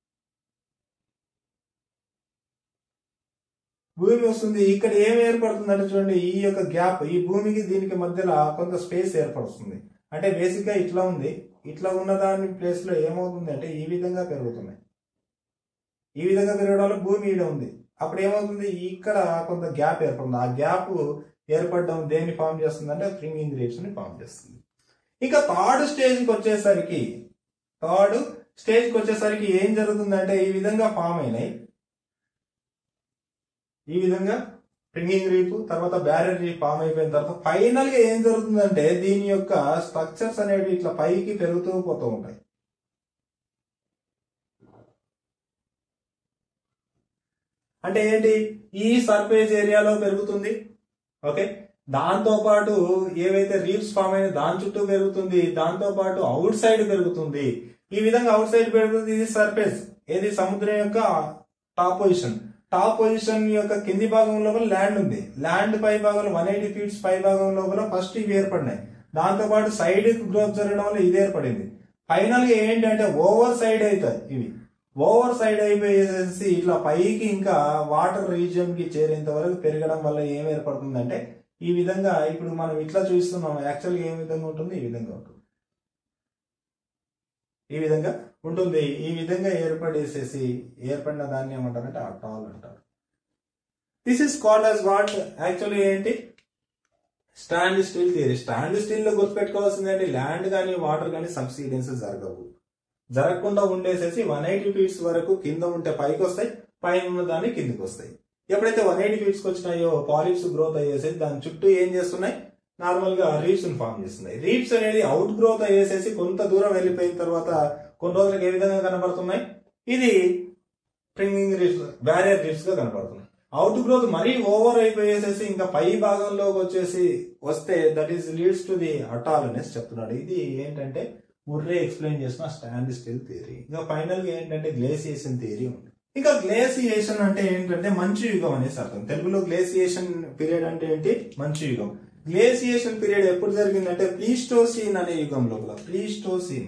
భూమి వస్తుంది ఇక్కడ ఏం ఏర్పడుతుందంటే చూడండి ఈ యొక్క గ్యాప్ ఈ భూమికి దీనికి మధ్యలో కొంత స్పేస్ ఏర్పడుతుంది అంటే బేసిక్ గా ఇట్లా ఉంది ఇట్లా ఉన్న దాని ప్లేస్ లో ఏమవుతుంది అంటే ఈ విధంగా పెరుగుతున్నాయి ఈ విధంగా పెరగడం వల్ల భూమి ఈడ ఉంది అప్పుడు ఏమవుతుంది ఇక్కడ కొంత గ్యాప్ ఏర్పడుతుంది ఆ గ్యాప్ ఏర్పడడం దేన్ని ఫామ్ చేస్తుంది అంటే ఫ్రింగింగ్ రేప్స్ ని ఫామ్ చేస్తుంది ఇంకా థర్డ్ స్టేజ్ కి వచ్చేసరికి థర్డ్ స్టేజ్ కి వచ్చేసరికి ఏం జరుగుతుందంటే ఈ విధంగా ఫామ్ అయినాయి ఈ విధంగా స్ప్రింగింగ్ రీప్ తర్వాత బ్యారియర్ రీప్ ఫామ్ అయిపోయిన తర్వాత ఫైనల్ గా ఏం జరుగుతుందంటే దీని యొక్క స్ట్రక్చర్స్ అనేవి ఇట్లా పైకి పెరుగుతూ పోతూ ఉంటాయి అంటే ఏంటి ఈ సర్ఫేస్ ఏరియాలో పెరుగుతుంది ఓకే దాంతో పాటు ఏవైతే రీప్స్ ఫామ్ అయిన దాని చుట్టూ పెరుగుతుంది దాంతో పాటు అవుట్ సైడ్ పెరుగుతుంది ఈ విధంగా అవుట్ సైడ్ పెరుగుతుంది ఇది సర్ఫేస్ ఏది సముద్రం యొక్క టాప్ పొజిషన్ టాప్ పొజిషన్ యొక్క కింది భాగం లోపల ల్యాండ్ ఉంది ల్యాండ్ పై భాగంలో వన్ ఎయిటీ ఫీట్స్ పై భాగం లోపల ఫస్ట్ ఇవి ఏర్పడినాయి దాంతో పాటు సైడ్ గ్రోత్ జరగడం వల్ల ఇది ఏర్పడింది ఫైనల్ గా ఏంటంటే ఓవర్ సైడ్ అవుతాయి ఇవి ఓవర్ సైడ్ అయిపోయేసి ఇట్లా పైకి ఇంకా వాటర్ రీజియన్ కి చేరేంత వరకు పెరగడం వల్ల ఏం ఏర్పడుతుందంటే ఈ విధంగా ఇప్పుడు మనం ఇట్లా చూస్తున్నాం యాక్చువల్గా ఏ విధంగా ఉంటుంది ఈ విధంగా ఉంటుంది ఈ విధంగా ఉంటుంది ఈ విధంగా ఏర్పడేసేసి ఏర్పడిన దాన్ని ఏమంటారంటే అటాల్ అంటారు this is called as what actually ఏంటి stand still theory stand still లో గుర్తుపెట్టుకోవాల్సింది ఏంటి ల్యాండ్ కానీ వాటర్ కానీ సబ్సిడెన్స్ జరగవు జరగకుండా ఉండేసేసి వన్ ఎయిటీ ఫీట్స్ వరకు కింద ఉంటే పైకి వస్తాయి పైన ఉన్న దాన్ని కిందికి వస్తాయి ఎప్పుడైతే వన్ ఎయిటీ ఫీట్స్ వచ్చినాయో పాలిప్స్ గ్రోత్ అయ్యేసేసి దాని చుట్టూ ఏం చేస్తున్నాయి నార్మల్ గా రీప్స్ ఫామ్ చేస్తున్నాయి రీప్స్ అనేది అవుట్ గ్రోత్ అయ్యేసేసి కొంత దూరం వెళ్ళిపోయిన తర్వాత కొన్ని రోజులకు ఏ విధంగా కనబడుతున్నాయి ఇది స్ప్రింగింగ్ రీప్స్ బ్యారియర్ రీప్స్ గా కనబడుతున్నాయి అవుట్ గ్రోత్ మరీ ఓవర్ అయిపోయేసేసి ఇంకా పై భాగంలోకి వచ్చేసి వస్తే that is leads to the atoll అనేసి చెప్తున్నాడు ఇది ఏంటంటే ముర్రే ఎక్స్ప్లెయిన్ చేసిన స్టాండ్ స్టిల్ థియరీ ఇంకా ఫైనల్ గా ఏంటంటే గ్లేసియేషన్ థియరీ ఉంది ఇంకా గ్లేసియేషన్ అంటే ఏంటంటే మంచు యుగం అనేసి అర్థం తెలుగులో గ్లేసియేషన్ పీరియడ్ అంటే ఏంటి మంచు యుగం గ్లేసియేషన్ పీరియడ్ ఎప్పుడు జరిగిందంటే ప్లీస్టోసీన్ అనే యుగం లోపల ప్లీస్టోసీన్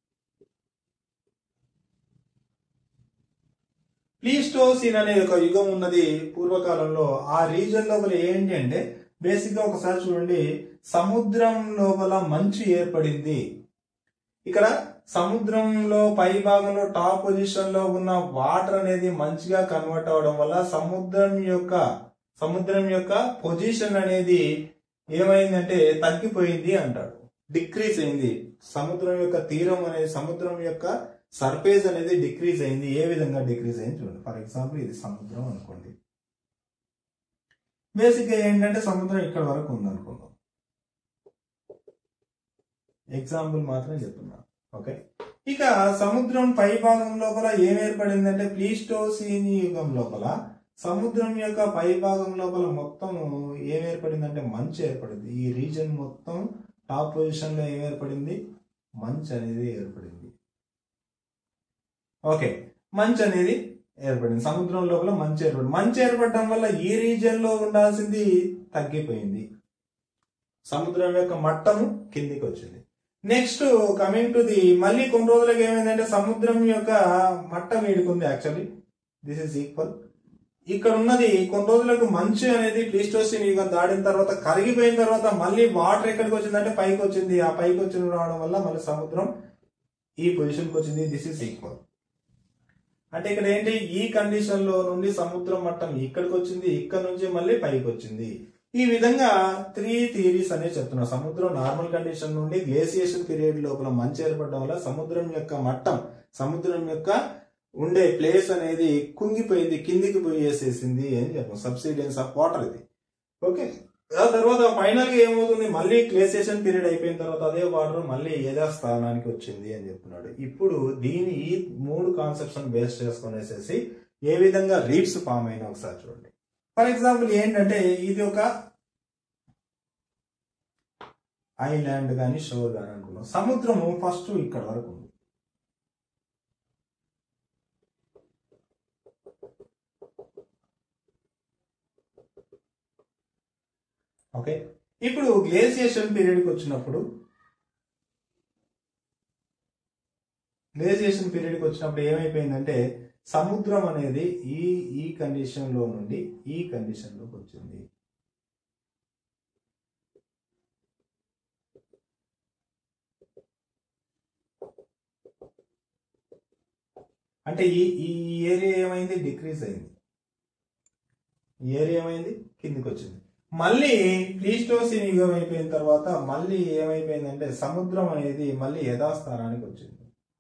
ప్లీస్టోసీన్ అనే ఒక యుగం ఉన్నది పూర్వకాలంలో ఆ రీజన్ లోపల ఏంటి అంటే బేసిక్ గా ఒకసారి చూడండి సముద్రం లోపల మంచు ఏర్పడింది ఇక్కడ సముద్రంలో పై భాగంలో టాప్ పొజిషన్ లో ఉన్న వాటర్ అనేది మంచిగా కన్వర్ట్ అవడం వల్ల సముద్రం యొక్క సముద్రం యొక్క పొజిషన్ అనేది ఏమైందంటే తగ్గిపోయింది అంటాడు డిక్రీజ్ అయింది సముద్రం యొక్క తీరం అనేది సముద్రం యొక్క సర్ఫేస్ అనేది డిక్రీజ్ అయింది ఏ విధంగా డిక్రీజ్ అయింది చూడండి ఫర్ ఎగ్జాంపుల్ ఇది సముద్రం అనుకోండి బేసిక్ గా ఏంటంటే సముద్రం ఇక్కడ వరకు ఉంది అనుకుందాం ఎగ్జాంపుల్ మాత్రం చెప్తున్నా ఓకే ఇక సముద్రం పై భాగం లోపల ఏం ఏర్పడిందంటే ప్లీస్టోసీన్ యుగం లోపల సముద్రం యొక్క పై భాగం లోపల మొత్తం ఏం ఏర్పడిందంటే మంచు ఏర్పడింది ఈ రీజన్ మొత్తం టాప్ పొజిషన్ లో ఏం ఏర్పడింది మంచు అనేది ఏర్పడింది ఓకే మంచు అనేది ఏర్పడింది సముద్రం లోపల మంచు ఏర్పడింది మంచు ఏర్పడడం వల్ల ఈ రీజియన్ లో ఉండాల్సింది తగ్గిపోయింది సముద్రం యొక్క మట్టము కిందికి వచ్చింది నెక్స్ట్ కమింగ్ టు ది మళ్ళీ కొన్ని రోజులకు ఏమైందంటే సముద్రం యొక్క మట్టం ఈడుకుంది యాక్చువల్లీ దిస్ ఇస్ ఈక్వల్ ఇక్కడ ఉన్నది కొన్ని రోజులకు మంచు అనేది ప్లీస్టోసిన్ యుగం దాడిన తర్వాత కరిగిపోయిన తర్వాత మళ్ళీ వాటర్ ఎక్కడికి వచ్చిందంటే పైకి వచ్చింది ఆ పైకి వచ్చిన రావడం వల్ల మళ్ళీ సముద్రం ఈ పొజిషన్కి వచ్చింది దిస్ ఇస్ ఈక్వల్ అంటే ఇక్కడ ఏంటి ఈ కండిషన్ లో నుండి సముద్రం మట్టం ఇక్కడికి వచ్చింది ఇక్కడ నుంచి మళ్ళీ పైకి వచ్చింది ఈ విధంగా త్రీ థియరీస్ అనేవి చెప్తున్నా సముద్రం నార్మల్ కండిషన్ నుండి గ్లేసియేషన్ పీరియడ్ లోపల మంచు ఏర్పడడం వల్ల సముద్రం యొక్క మట్టం సముద్రం యొక్క ఉండే ప్లేస్ అనేది కుంగిపోయింది కిందికి పోయేసేసింది అని చెప్పాం సబ్సిడెన్స్ ఆఫ్ వాటర్ ఇది ఓకే ఆ తర్వాత ఫైనల్ గా ఏమవుతుంది మళ్ళీ గ్లేసియేషన్ పీరియడ్ అయిపోయిన తర్వాత అదే వాటర్ మళ్ళీ ఏదో స్థానానికి వచ్చింది అని చెప్తున్నాడు ఇప్పుడు దీని ఈ మూడు కాన్సెప్ట్స్ బేస్ చేసుకునేసేసి ఏ విధంగా రీఫ్స్ ఫామ్ అయినా ఒకసారి చూడండి ఫర్ ఎగ్జాంపుల్ ఏంటంటే ఇది ఒక ఐలాండ్ కానీ షోర్ కానీ అనుకున్నాం సముద్రము ఫస్ట్ ఇక్కడ వరకు ఉంది ఓకే ఇప్పుడు గ్లేసియేషన్ పీరియడ్కి వచ్చినప్పుడు గ్లేసియేషన్ పీరియడ్కి వచ్చినప్పుడు ఏమైపోయిందంటే సముద్రం అనేది ఈ ఈ కండిషన్ లో నుండి ఈ కండిషన్ లోకి వచ్చింది అంటే ఈ ఈ ఏరియా ఏమైంది డిక్రీజ్ అయింది ఈ ఏరియా ఏమైంది కిందికి వచ్చింది మళ్ళీ ప్లీస్టోసిన్ యుగం అయిపోయిన తర్వాత మళ్ళీ ఏమైపోయిందంటే సముద్రం అనేది మళ్ళీ యథాస్థానానికి వచ్చింది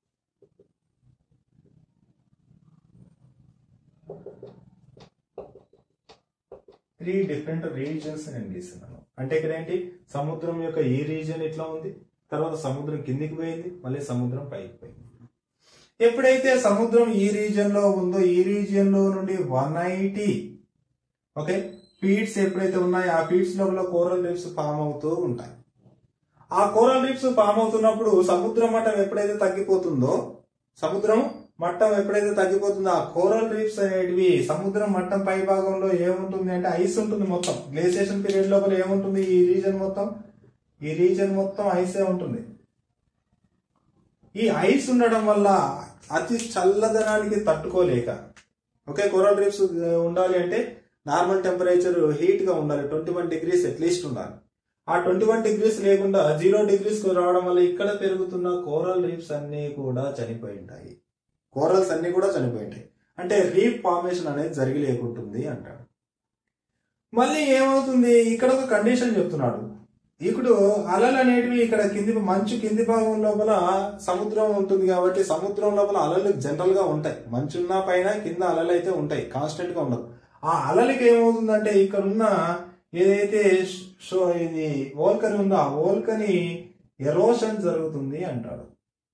త్రీ డిఫరెంట్ రీజన్స్ నేను గీస్తున్నాను అంటే ఇక్కడ ఏంటి సముద్రం యొక్క ఈ రీజన్ ఇట్లా ఉంది తర్వాత సముద్రం కిందికి పోయింది మళ్ళీ సముద్రం పైకి పోయింది ఎప్పుడైతే సముద్రం ఈ రీజన్ లో ఉందో ఈ రీజియన్ లో నుండి వన్ ఎయిటీ ఓకే ఫీడ్స్ ఎప్పుడైతే ఉన్నాయో ఆ ఫీడ్స్ లోపల కోరల్ రీఫ్స్ ఫామ్ అవుతూ ఉంటాయి ఆ కోరల్ రీఫ్స్ ఫామ్ అవుతున్నప్పుడు సముద్ర మట్టం ఎప్పుడైతే తగ్గిపోతుందో సముద్రం మట్టం ఎప్పుడైతే తగ్గిపోతుందో ఆ కోరల్ రీఫ్స్ అనేటివి సముద్రం మట్టం పై భాగంలో ఏముంటుంది అంటే ఐస్ ఉంటుంది మొత్తం గ్లేసియేషన్ పీరియడ్ లోపల ఏముంటుంది ఈ రీజన్ మొత్తం ఈ రీజన్ మొత్తం ఐసే ఉంటుంది ఈ ఐస్ ఉండడం వల్ల అతి చల్లదనానికి తట్టుకోలేక ఓకే కోరల్ రీఫ్స్ ఉండాలి అంటే నార్మల్ టెంపరేచర్ హీట్ గా ఉండాలి ట్వంటీ వన్ డిగ్రీస్ అట్లీస్ట్ ఉండాలి ఆ ట్వంటీ వన్ డిగ్రీస్ లేకుండా జీరో డిగ్రీస్ కు రావడం వల్ల ఇక్కడ పెరుగుతున్న కోరల్ రీఫ్స్ అన్ని కూడా చనిపోయి ఉంటాయి కోరల్స్ అన్ని కూడా చనిపోయి ఉంటాయి అంటే రీఫ్ ఫార్మేషన్ అనేది జరిగి లేకుంటుంది అంటాడు మళ్ళీ ఏమవుతుంది ఇక్కడ ఒక కండిషన్ చెప్తున్నాడు ఇప్పుడు అలలు అనేటివి ఇక్కడ కింది మంచు కింది భాగం లోపల సముద్రం ఉంటుంది కాబట్టి సముద్రం లోపల అలలు జనరల్ గా ఉంటాయి మంచున్న పైన కింద అలలు అయితే ఉంటాయి కాన్స్టెంట్ గా ఉండదు ఆ అలలకి ఏమవుతుందంటే ఇక్కడ ఉన్న ఏదైతే షో ఇది ఓల్కని ఉందో ఆ ఓల్కని ఎరోషన్ జరుగుతుంది అంటాడు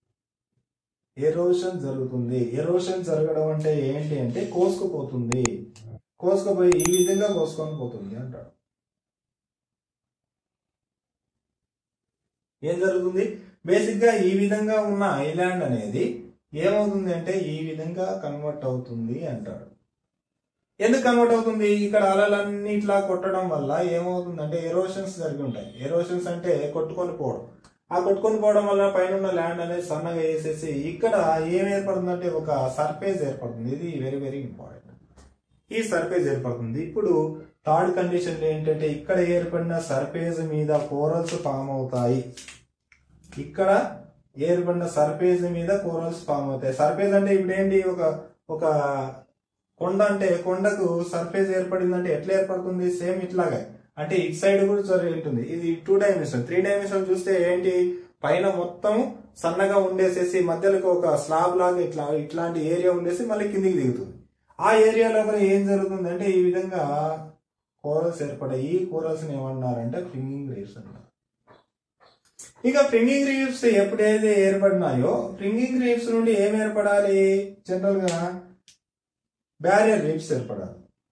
ఎరోషన్ జరుగుతుంది ఎరోషన్ జరగడం అంటే ఏంటి అంటే కోసుకుపోతుంది కోసుకుపోయి ఈ విధంగా కోసుకొని పోతుంది అంటాడు ఏం జరుగుతుంది బేసిక్ గా ఈ విధంగా ఉన్న ఐలాండ్ అనేది ఏమవుతుంది అంటే ఈ విధంగా కన్వర్ట్ అవుతుంది అంటాడు ఎందుకు కన్వర్ట్ అవుతుంది ఇక్కడ అలలన్నీ ఇట్లా కొట్టడం వల్ల ఏమవుతుందంటే ఎరోషన్స్ జరిగి ఉంటాయి ఎరోషన్స్ అంటే కొట్టుకొని పోవడం ఆ కొట్టుకొని పోవడం వల్ల పైన ఉన్న ల్యాండ్ అనేది సన్నగా వేసేసి ఇక్కడ ఏం ఏర్పడుతుందంటే ఒక సర్ఫేస్ ఏర్పడుతుంది ఇది వెరీ వెరీ ఇంపార్టెంట్ ఈ సర్ఫేస్ ఏర్పడుతుంది ఇప్పుడు థర్డ్ కండిషన్ ఏంటంటే ఇక్కడ ఏర్పడిన సర్ఫేస్ మీద కోరల్స్ ఫామ్ అవుతాయి ఇక్కడ ఏర్పడిన సర్ఫేస్ మీద కోరల్స్ ఫామ్ అవుతాయి సర్ఫేస్ అంటే ఇప్పుడు ఏంటి ఒక ఒక కొండ అంటే కొండకు సర్ఫేస్ ఏర్పడిందంటే ఎట్లా ఏర్పడుతుంది సేమ్ ఇట్లాగే అంటే ఇటు సైడ్ కూడా జరిగి ఉంటుంది ఇది టూ డైమెన్షన్ త్రీ డైమెన్షన్ చూస్తే ఏంటి పైన మొత్తం సన్నగా ఉండేసేసి మధ్యలోకి ఒక స్లాబ్ లాగా ఇట్లా ఇట్లాంటి ఏరియా ఉండేసి మళ్ళీ కిందికి దిగుతుంది ఆ ఏరియా లోపల ఏం జరుగుతుంది అంటే ఈ విధంగా కోరల్స్ ఏర్పడాయి ఈ కోరల్స్ ఏమన్నారంటే ఫ్రింగింగ్ రీఫ్స్ అన్నారు ఇక ఫ్రింగింగ్ రీఫ్స్ ఎప్పుడైతే ఏర్పడినాయో ఫ్రింగింగ్ రీఫ్స్ నుండి ఏం ఏర్పడాలి జనరల్ గా బ్యారియర్ రీఫ్స్ ఏర్పడాలి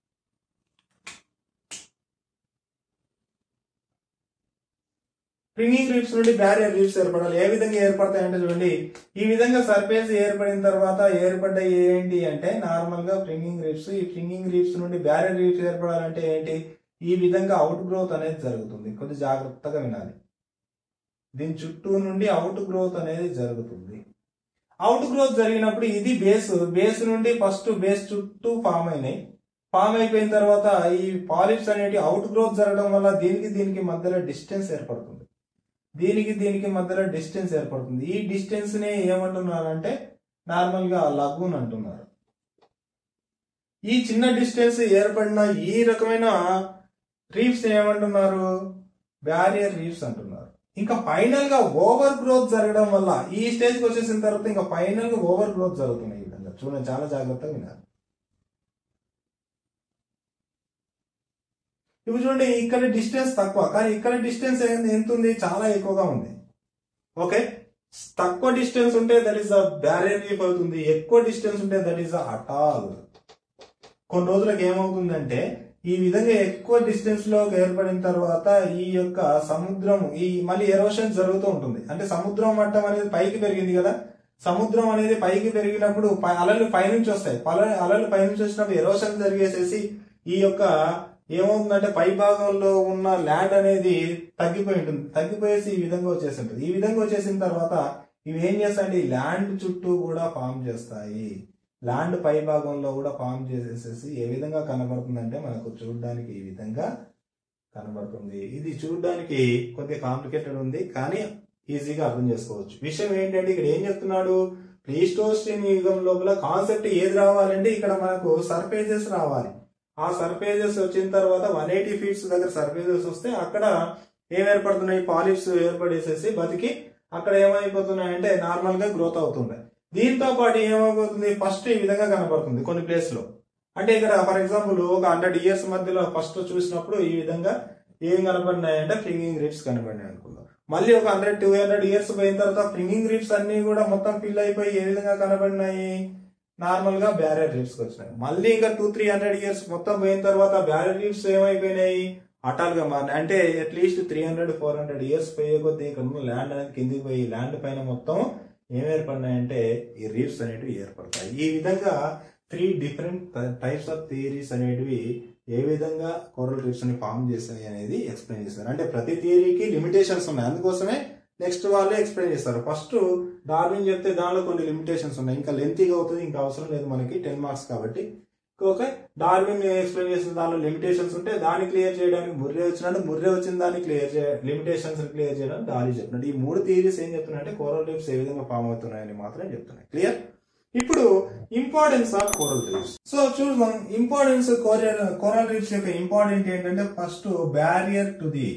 స్ప్రింగింగ్ రీఫ్స్ నుండి బ్యారియర్ రీఫ్స్ ఏర్పడాలి ఏ విధంగా ఏర్పడతాయంటే చూడండి ఈ విధంగా సర్ఫేస్ ఏర్పడిన తర్వాత ఏర్పడ్డ ఏంటి అంటే నార్మల్ గా ఫ్రింగింగ్ రీఫ్స్ ఈ ఫ్రింగింగ్ రీఫ్స్ నుండి బ్యారియర్ రీఫ్స్ ఏర్పడాలంటే ఏంటి ఈ విధంగా అవుట్ గ్రోత్ అనేది జరుగుతుంది కొద్ది జాగ్రత్తగా వినాలి దీని చుట్టూ నుండి అవుట్ గ్రోత్ అనేది జరుగుతుంది అవుట్ గ్రోత్ జరిగినప్పుడు ఇది బేస్ బేస్ నుండి ఫస్ట్ బేస్ చుట్టూ ఫామ్ అయినాయి ఫామ్ అయిపోయిన తర్వాత ఈ పాలిప్స్ అనేవి అవుట్ గ్రోత్ జరగడం వల్ల దీనికి దీనికి మధ్యలో డిస్టెన్స్ ఏర్పడుతుంది దీనికి దీనికి మధ్యలో డిస్టెన్స్ ఏర్పడుతుంది ఈ డిస్టెన్స్ ని ఏమంటున్నారంటే నార్మల్ గా లఘున్ అంటున్నారు ఈ చిన్న డిస్టెన్స్ ఏర్పడిన ఈ రకమైన రీఫ్స్ ఏమంటున్నారు బ్యారియర్ రీఫ్స్ అంటున్నారు ఇంకా ఫైనల్ గా ఓవర్ గ్రోత్ జరగడం వల్ల ఈ స్టేజ్ కి వచ్చేసిన తర్వాత ఇంకా ఫైనల్ గా ఓవర్ గ్రోత్ జరుగుతున్నాయి ఈ విధంగా చూడండి చాలా జాగ్రత్తగా వినాలి ఇప్పుడు చూడండి ఇక్కడ డిస్టెన్స్ తక్కువ కానీ ఇక్కడ డిస్టెన్స్ ఎంత ఉంది చాలా ఎక్కువగా ఉంది ఓకే తక్కువ డిస్టెన్స్ ఉంటే that is the barrier reef అవుతుంది ఎక్కువ డిస్టెన్స్ ఉంటే దట్ ఈస్ ద అటాల్ కొన్ని రోజులకు ఏమవుతుందంటే ఈ విధంగా ఎక్కువ డిస్టెన్స్ లో ఏర్పడిన తర్వాత ఈ యొక్క సముద్రం ఈ మళ్ళీ ఎరోషన్ జరుగుతూ ఉంటుంది అంటే సముద్రం మట్టం అనేది పైకి పెరిగింది కదా సముద్రం అనేది పైకి పెరిగినప్పుడు పై- అలలు పైనుంచి వస్తాయి పల- అలలు పైనుంచి వచ్చినప్పుడు ఎరోషన్ జరిగేసేసి ఈ యొక్క ఏమవుతుందంటే పై భాగంలో ఉన్న ల్యాండ్ అనేది తగ్గిపోయి ఉంటుంది తగ్గిపోయేసి ఈ విధంగా వచ్చేసి ఉంటుంది ఈ విధంగా వచ్చేసిన తర్వాత ఇవి ఏం చేస్తాయంటే ఈ ల్యాండ్ చుట్టూ కూడా ఫామ్ చేస్తాయి ల్యాండ్ పై భాగంలో కూడా ఫామ్ చేసేసేసి ఏ విధంగా కనబడుతుందంటే మనకు చూడడానికి ఈ విధంగా కనబడుతుంది ఇది చూడడానికి కొద్దిగా కాంప్లికేటెడ్ ఉంది కానీ ఈజీగా అర్థం చేసుకోవచ్చు విషయం ఏంటంటే ఇక్కడ ఏం చెప్తున్నాడు ప్రీస్టోస్టిన్ యుగం లోపల కాన్సెప్ట్ ఏది రావాలంటే ఇక్కడ మనకు సర్ఫేజెస్ రావాలి ఆ సర్ఫేజెస్ వచ్చిన తర్వాత వన్ ఎయిటీ ఫీట్స్ దగ్గర సర్ఫేజెస్ వస్తే అక్కడ ఏం ఏర్పడుతున్నాయి పాలిప్స్ ఏర్పడేసేసి బతికి అక్కడ ఏమైపోతున్నాయంటే నార్మల్ గా గ్రోత్ అవుతున్నాయి దీంతో పాటు ఏమైపోతుంది ఫస్ట్ ఈ విధంగా కనబడుతుంది కొన్ని ప్లేస్ లో అంటే ఇక్కడ ఫర్ ఎగ్జాంపుల్ ఒక హండ్రెడ్ ఇయర్స్ మధ్యలో ఫస్ట్ చూసినప్పుడు ఈ విధంగా ఏం కనబడినాయి అంటే ఫ్రింగింగ్ రిప్స్ కనబడినాయి అనుకుందాం మళ్ళీ ఒక హండ్రెడ్ టూ హండ్రెడ్ ఇయర్స్ పోయిన తర్వాత ఫ్రింగింగ్ రిప్స్ అన్ని కూడా మొత్తం ఫిల్ అయిపోయి ఏ విధంగా కనబడినాయి నార్మల్ గా బ్యారియర్ రీఫ్స్ వచ్చినాయి మళ్ళీ ఇంకా టూ త్రీ హండ్రెడ్ ఇయర్స్ మొత్తం పోయిన తర్వాత బ్యారియర్ రీఫ్స్ ఏమైపోయినాయి అటాల్ గా మారినాయి అంటే at least three hundred four hundred years పోయే కొద్దీ ఇక్కడ ఉన్న ల్యాండ్ అనేది కిందికి పోయి ల్యాండ్ పైన మొత్తం ఏం ఏర్పడినాయంటే ఈ రీఫ్స్ అనేటివి ఏర్పడతాయి ఈ విధంగా three different types of theories అనేటివి ఏ విధంగా కోరల్ రీఫ్స్ ని ఫామ్ చేస్తాయి అనేది ఎక్స్ప్లెయిన్ చేస్తారు అంటే ప్రతి థియరీకి లిమిటేషన్స్ ఉన్నాయి అందుకోసమే నెక్స్ట్ వాళ్ళే ఎక్స్ప్లెయిన్ చేస్తారు ఫస్ట్ డార్విన్ చెప్తే దానిలో కొన్ని లిమిటేషన్స్ ఉన్నాయి ఇంకా లెంతీగా అవుతుంది ఇంకా అవసరం లేదు మనకి టెన్ మార్క్స్ కాబట్టి ఓకే డార్విన్ ఎక్స్ప్లెయిన్ చేసిన దానిలో లిమిటేషన్స్ ఉంటే దాన్ని క్లియర్ చేయడానికి ముర్రే వచ్చినట్టు ముర్రే వచ్చిన దాన్ని క్లియర్ చేయ లిమిటేషన్స్ క్లియర్ చేయడానికి డాలీ చెప్తున్నాడు ఈ మూడు థియరీస్ ఏం చెప్తున్నాయంటే కోరల్ రీఫ్స్ ఏ విధంగా ఫామ్ అవుతున్నాయని మాత్రం చెప్తున్నాయి క్లియర్ ఇప్పుడు importance of coral reefs so చూద్దాం ఇంపార్టెన్స్ కోరల్ కోరల్ రీఫ్స్ యొక్క ఇంపార్టెంట్ ఏంటంటే first barrier to the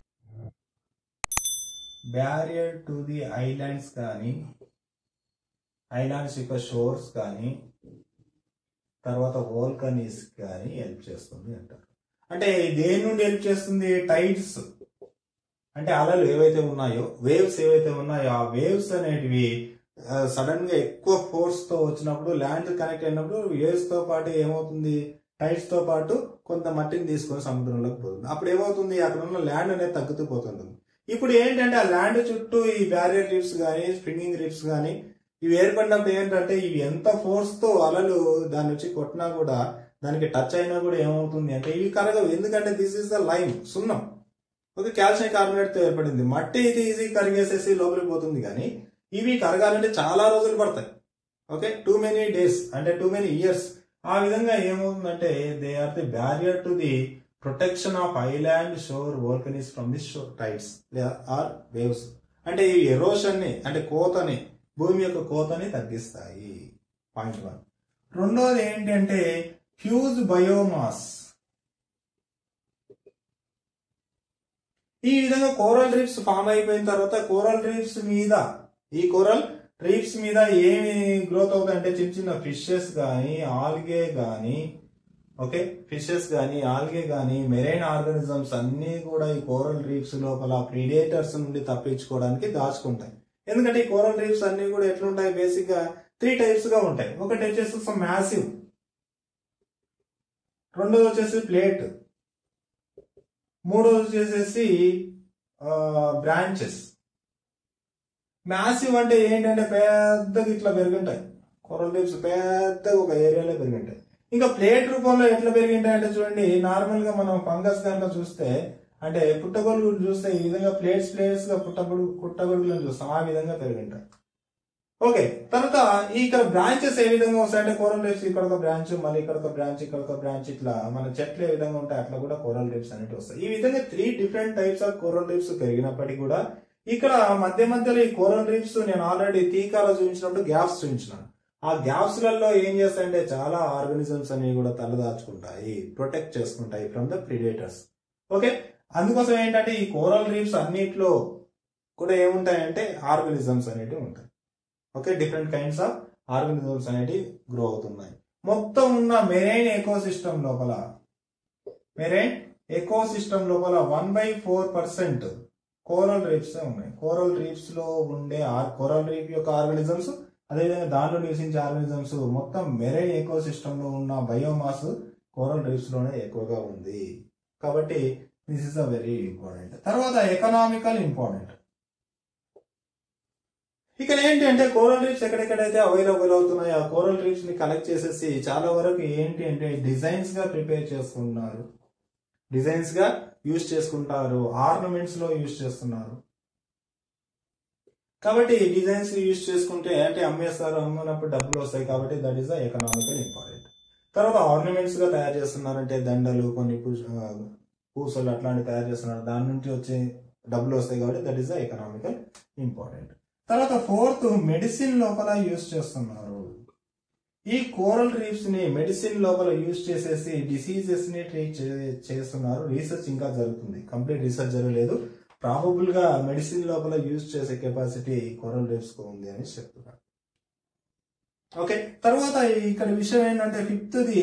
barrier to the islands కానీ ఐలాండ్స్ యొక్క షోర్స్ కానీ తర్వాత వోల్కనీస్ కానీ హెల్ప్ చేస్తుంది అంటారు అంటే దేని నుండి హెల్ప్ చేస్తుంది టైడ్స్ అంటే అలలు ఏవైతే ఉన్నాయో వేవ్స్ ఏవైతే ఉన్నాయో ఆ వేవ్స్ అనేటివి సడన్ గా ఎక్కువ ఫోర్స్ తో వచ్చినప్పుడు ల్యాండ్ కనెక్ట్ అయినప్పుడు వేవ్స్ తో పాటు ఏమవుతుంది టైడ్స్ తో పాటు కొంత మట్టిని తీసుకొని సముద్రంలోకి పోతుంది అప్పుడు ఏమవుతుంది అక్కడ ఉన్న ల్యాండ్ అనేది తగ్గుతూ పోతుంటుంది ఇప్పుడు ఏంటంటే ఆ ల్యాండ్ చుట్టూ ఈ బ్యారియర్ రీఫ్స్ కానీ స్ప్రింగింగ్ రీఫ్స్ కానీ ఇవి ఏర్పడినప్పుడు ఏంటంటే ఇవి ఎంత ఫోర్స్ తో అలలు దాని నుంచి కొట్టినా కూడా దానికి టచ్ అయినా కూడా ఏమవుతుంది అంటే ఇవి కరగవు ఎందుకంటే దిస్ ఇస్ ద లైన్ సున్నం ఒక కాల్షియం కార్బోనేట్ తో ఏర్పడింది మట్టి ఇది ఈజీ కరిగేసేసి లోపలికి పోతుంది కానీ ఇవి కరగాలంటే చాలా రోజులు పడతాయి ఓకే టూ మెనీ డేస్ అంటే టూ మెనీ ఇయర్స్ ఆ విధంగా ఏమవుతుందంటే they are the barrier to the protection of island shore volcanoes from the shore tides or waves అంటే ఈ ఎరోషన్ ని అంటే కోతని భూమి యొక్క కోతని తగ్గిస్తాయి పాయింట్ వన్ రెండోది ఏంటంటే హ్యూజ్ బయోమాస్ ఈ విధంగా కోరల్ రీఫ్స్ ఫామ్ అయిపోయిన తర్వాత కోరల్ రీఫ్స్ మీద ఈ కోరల్ రీఫ్స్ మీద ఏమి గ్రోత్ అవుతాయి అంటే చిన్న చిన్న ఫిషెస్ కానీ ఆల్గే కానీ ఓకే ఫిషెస్ కానీ ఆల్గే కానీ మెరైన్ ఆర్గానిజమ్స్ అన్ని కూడా ఈ కోరల్ రీఫ్స్ లోపల ప్రిడేటర్స్ నుండి తప్పించుకోవడానికి దాచుకుంటాయి ఎందుకంటే ఈ కోరల్ రీఫ్స్ అన్ని కూడా ఎట్లుంటాయి బేసిక్ గా త్రీ టైప్స్ గా ఉంటాయి ఒకటి వచ్చేసి మ్యాసివ్ రెండోది వచ్చేసి ప్లేట్ మూడోది వచ్చేసేసి బ్రాంచెస్ మ్యాసివ్ అంటే ఏంటంటే పెద్దగా ఇట్లా పెరుగుంటాయి కోరల్ రీఫ్స్ పెద్దగా ఒక ఏరియాలో పెరుగుంటాయి ఇంకా ప్లేట్ రూపంలో ఎట్లా పెరిగింటాయి అంటే చూడండి నార్మల్ గా మనం ఫంగస్ కనుక చూస్తే అంటే పుట్టగొడుగులు చూస్తే ఈ విధంగా ప్లేట్స్ ప్లేట్స్ గా పుట్టగొడుగు పుట్టగొడుగులను చూస్తాం ఆ విధంగా పెరిగింటాయి ఓకే తర్వాత ఈ ఇక్కడ బ్రాంచెస్ ఏ విధంగా వస్తాయంటే కోరల్ రీఫ్స్ ఇక్కడ ఒక బ్రాంచ్ మళ్ళీ ఇక్కడ ఒక బ్రాంచ్ ఇక్కడ ఒక బ్రాంచ్ ఇట్లా మన చెట్లు ఏ విధంగా ఉంటాయి అట్లా కూడా కోరల్ రీఫ్స్ అనేవి వస్తాయి ఈ విధంగా three different types of coral reefs పెరిగినప్పటికీ కూడా ఇక్కడ మధ్య మధ్యలో ఈ కోరల్ రీఫ్స్ నేను ఆల్రెడీ టీకాలో చూపించినప్పుడు గ్యాప్స్ చూపించినాను ఆ గ్యాప్స్ లలో ఏం చేస్తాయంటే చాలా ఆర్గానిజమ్స్ అనేవి కూడా తలదాచుకుంటాయి ప్రొటెక్ట్ చేసుకుంటాయి ఫ్రమ్ ద ప్రిడేటర్స్ ఓకే అందుకోసం ఏంటంటే ఈ కోరల్ రీఫ్స్ అన్నిట్లో కూడా ఏముంటాయంటే ఆర్గానిజమ్స్ అనేటివి ఉంటాయి okay different kinds of organisms అనేటివి గ్రో అవుతున్నాయి మొత్తం ఉన్న మెరైన్ ఎకో సిస్టమ్ లోపల మెరైన్ ఎకో సిస్టమ్ లోపల one by four percent coral reefs ఉన్నాయి కోరల్ రీఫ్స్ లో ఉండే కోరల్ రీఫ్ యొక్క ఆర్గానిజమ్స్ అదేవిధంగా దాంట్లో నివసించే ఆర్గానిజమ్స్ మొత్తం మెరైన్ ఎకో సిస్టమ్ లో ఉన్న బయోమాస్ కోరల్ రీఫ్స్ లోనే ఎక్కువగా ఉంది కాబట్టి this is a very important తర్వాత ఎకనామికల్ ఇంపార్టెంట్ ఇక్కడ ఏంటి అంటే కోరల్ రీఫ్స్ ఎక్కడెక్కడైతే అవైలబుల్ అవుతున్నాయో ఆ కోరల్ రీఫ్స్ ని కలెక్ట్ చేసేసి చాలా వరకు ఏంటి అంటే డిజైన్స్ గా ప్రిపేర్ చేసుకుంటున్నారు డిజైన్స్ గా యూజ్ చేసుకుంటారు ఆర్నమెంట్స్ లో యూజ్ చేస్తున్నారు కాబట్టి డిజైన్స్ యూజ్ చేసుకుంటే అంటే అమ్మేస్తారు అమ్మినప్పుడు డబ్బులు వస్తాయి కాబట్టి that is the economical important తర్వాత ఆర్నమెంట్స్ గా తయారు చేస్తున్నారంటే దండలు కొన్ని పూస- ఆ, పూసలు అట్లాంటివి తయారు చేస్తున్నారు దాని నుంచి వచ్చే డబ్బులు వస్తాయి కాబట్టి that is the economical important తర్వాత ఫోర్త్ మెడిసిన్ లోపల యూజ్ చేస్తున్నారు ఈ కోరల్ రీఫ్స్ ని మెడిసిన్ లోపల యూజ్ చేసేసి డిసీజెస్ ని ట్రీట్ చేస్తున్నారు రీసెర్చ్ ఇంకా జరుగుతుంది కంప్లీట్ రీసెర్చ్ జరగలేదు ప్రాబబుల్ గా మెడిసిన్ లోపల యూజ్ చేసే కెపాసిటీ కోరల్ రీఫ్స్ కు ఉంది అని చెప్తున్నారు ఓకే తర్వాత ఇక్కడ విషయం ఏంటంటే ఫిఫ్త్ ది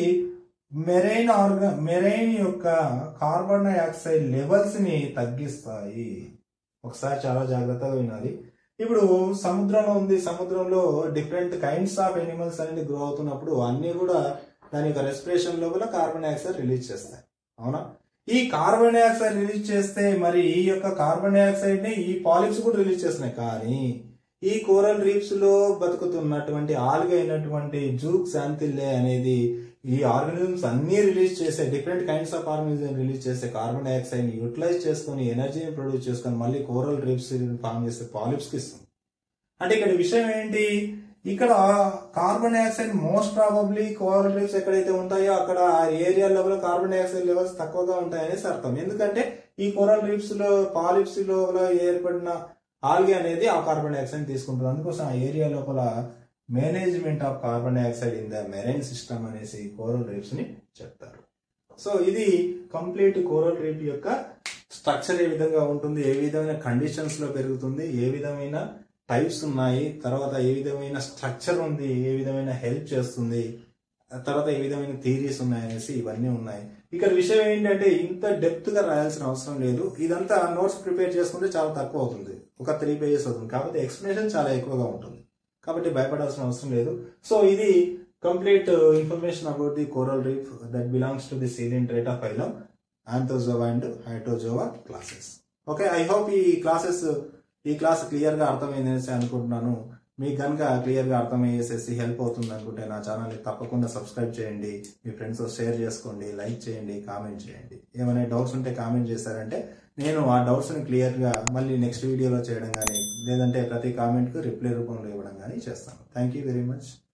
మెరైన్ ఆర్గా మెరైన్ యొక్క కార్బన్ డైఆక్సైడ్ లెవెల్స్ ని తగ్గిస్తాయి ఒకసారి చాలా జాగ్రత్తగా వినాలి ఇప్పుడు సముద్రంలో ఉంది సముద్రంలో డిఫరెంట్ కైండ్స్ ఆఫ్ ఎనిమల్స్ అనేది గ్రో అవుతున్నప్పుడు అన్ని కూడా దాని యొక్క రెస్పిరేషన్ లోపల కార్బన్ డైఆక్సైడ్ రిలీజ్ చేస్తాయి అవునా ఈ కార్బన్ డైఆక్సైడ్ రిలీజ్ చేస్తే మరి ఈ యొక్క కార్బన్ డైఆక్సైడ్ ని ఈ పాలిప్స్ కూడా రిలీజ్ చేస్తున్నాయి కానీ ఈ కోరల్ రీఫ్స్ లో బతుకుతున్నటువంటి ఆల్గ అయినటువంటి జూక్ శాంతిల్లే అనేది ఈ ఆర్గానిజమ్స్ అన్ని రిలీజ్ చేసే different kinds of organism release చేసే కార్బన్ డైఆక్సైడ్ ని యూటిలైజ్ చేసుకొని ఎనర్జీని ప్రొడ్యూస్ చేసుకొని మళ్ళీ కోరల్ రీఫ్స్ ఫామ్ చేసే పాలిప్స్ కి ఇస్తుంది అంటే ఇక్కడ విషయం ఏంటి ఇక్కడ carbon dioxide most probably coral reefs ఎక్కడైతే ఉంటాయో అక్కడ ఆ area level carbon dioxide levels తక్కువగా ఉంటాయనేసి అర్థం ఎందుకంటే ఈ కోరల్ రీఫ్స్ లో పాలిప్స్ లోపల ఏర్పడిన ఆల్గే అనేది ఆ కార్బన్ డైఆక్సైడ్ తీసుకుంటుంది అందుకోసం ఆ ఏరియా లోపల management of carbon dioxide in the marine system అనేసి కోరల్ రీఫ్స్ ని చెప్తారు సో ఇది కంప్లీట్ కోరల్ రీఫ్ యొక్క స్ట్రక్చర్ ఏ విధంగా ఉంటుంది ఏ విధమైన కండిషన్స్ లో పెరుగుతుంది ఏ విధమైన టైప్స్ ఉన్నాయి తర్వాత ఏ విధమైన స్ట్రక్చర్ ఉంది ఏ విధమైన హెల్ప్ చేస్తుంది ఆ తర్వాత ఏ విధమైన థీరీస్ ఉన్నాయనేసి ఇవన్నీ ఉన్నాయి ఇక్కడ విషయం ఏంటంటే ఇంత డెప్త్ గా రాయాల్సిన అవసరం లేదు ఇదంతా నోట్స్ ప్రిపేర్ చేసుకుంటే చాలా తక్కువ అవుతుంది ఒక త్రీ పేజెస్ అవుతుంది కాకపోతే ఎక్స్ప్లెనేషన్ చాలా ఎక్కువగా ఉంటుంది కాబట్టి భయపడాల్సిన అవసరం లేదు సో ఇది complete information about the coral reef that belongs to the coelenterate of phylum Anthozoa and Hydrozoa classes okay I hope ఈ క్లాసెస్ ఈ క్లాస్ క్లియర్ గా అర్థమైందనేసి అనుకుంటున్నాను మీకు కనుక క్లియర్ గా అర్థమయ్యేసేసి హెల్ప్ అవుతుంది అనుకుంటే నా ఛానల్ ని తప్పకుండా సబ్స్క్రైబ్ చేయండి మీ ఫ్రెండ్స్ షేర్ చేసుకోండి లైక్ చేయండి కామెంట్ చేయండి ఏమైనా డౌట్స్ ఉంటే కామెంట్ చేశారంటే నేను ఆ డౌట్స్ ని క్లియర్ గా మళ్ళీ నెక్స్ట్ వీడియోలో చేయడం కానీ లేదంటే ప్రతి కామెంట్ కు రిప్లై రూపంలో ఇవ్వడం కానీ చేస్తాను థ్యాంక్ యూ వెరీ మచ్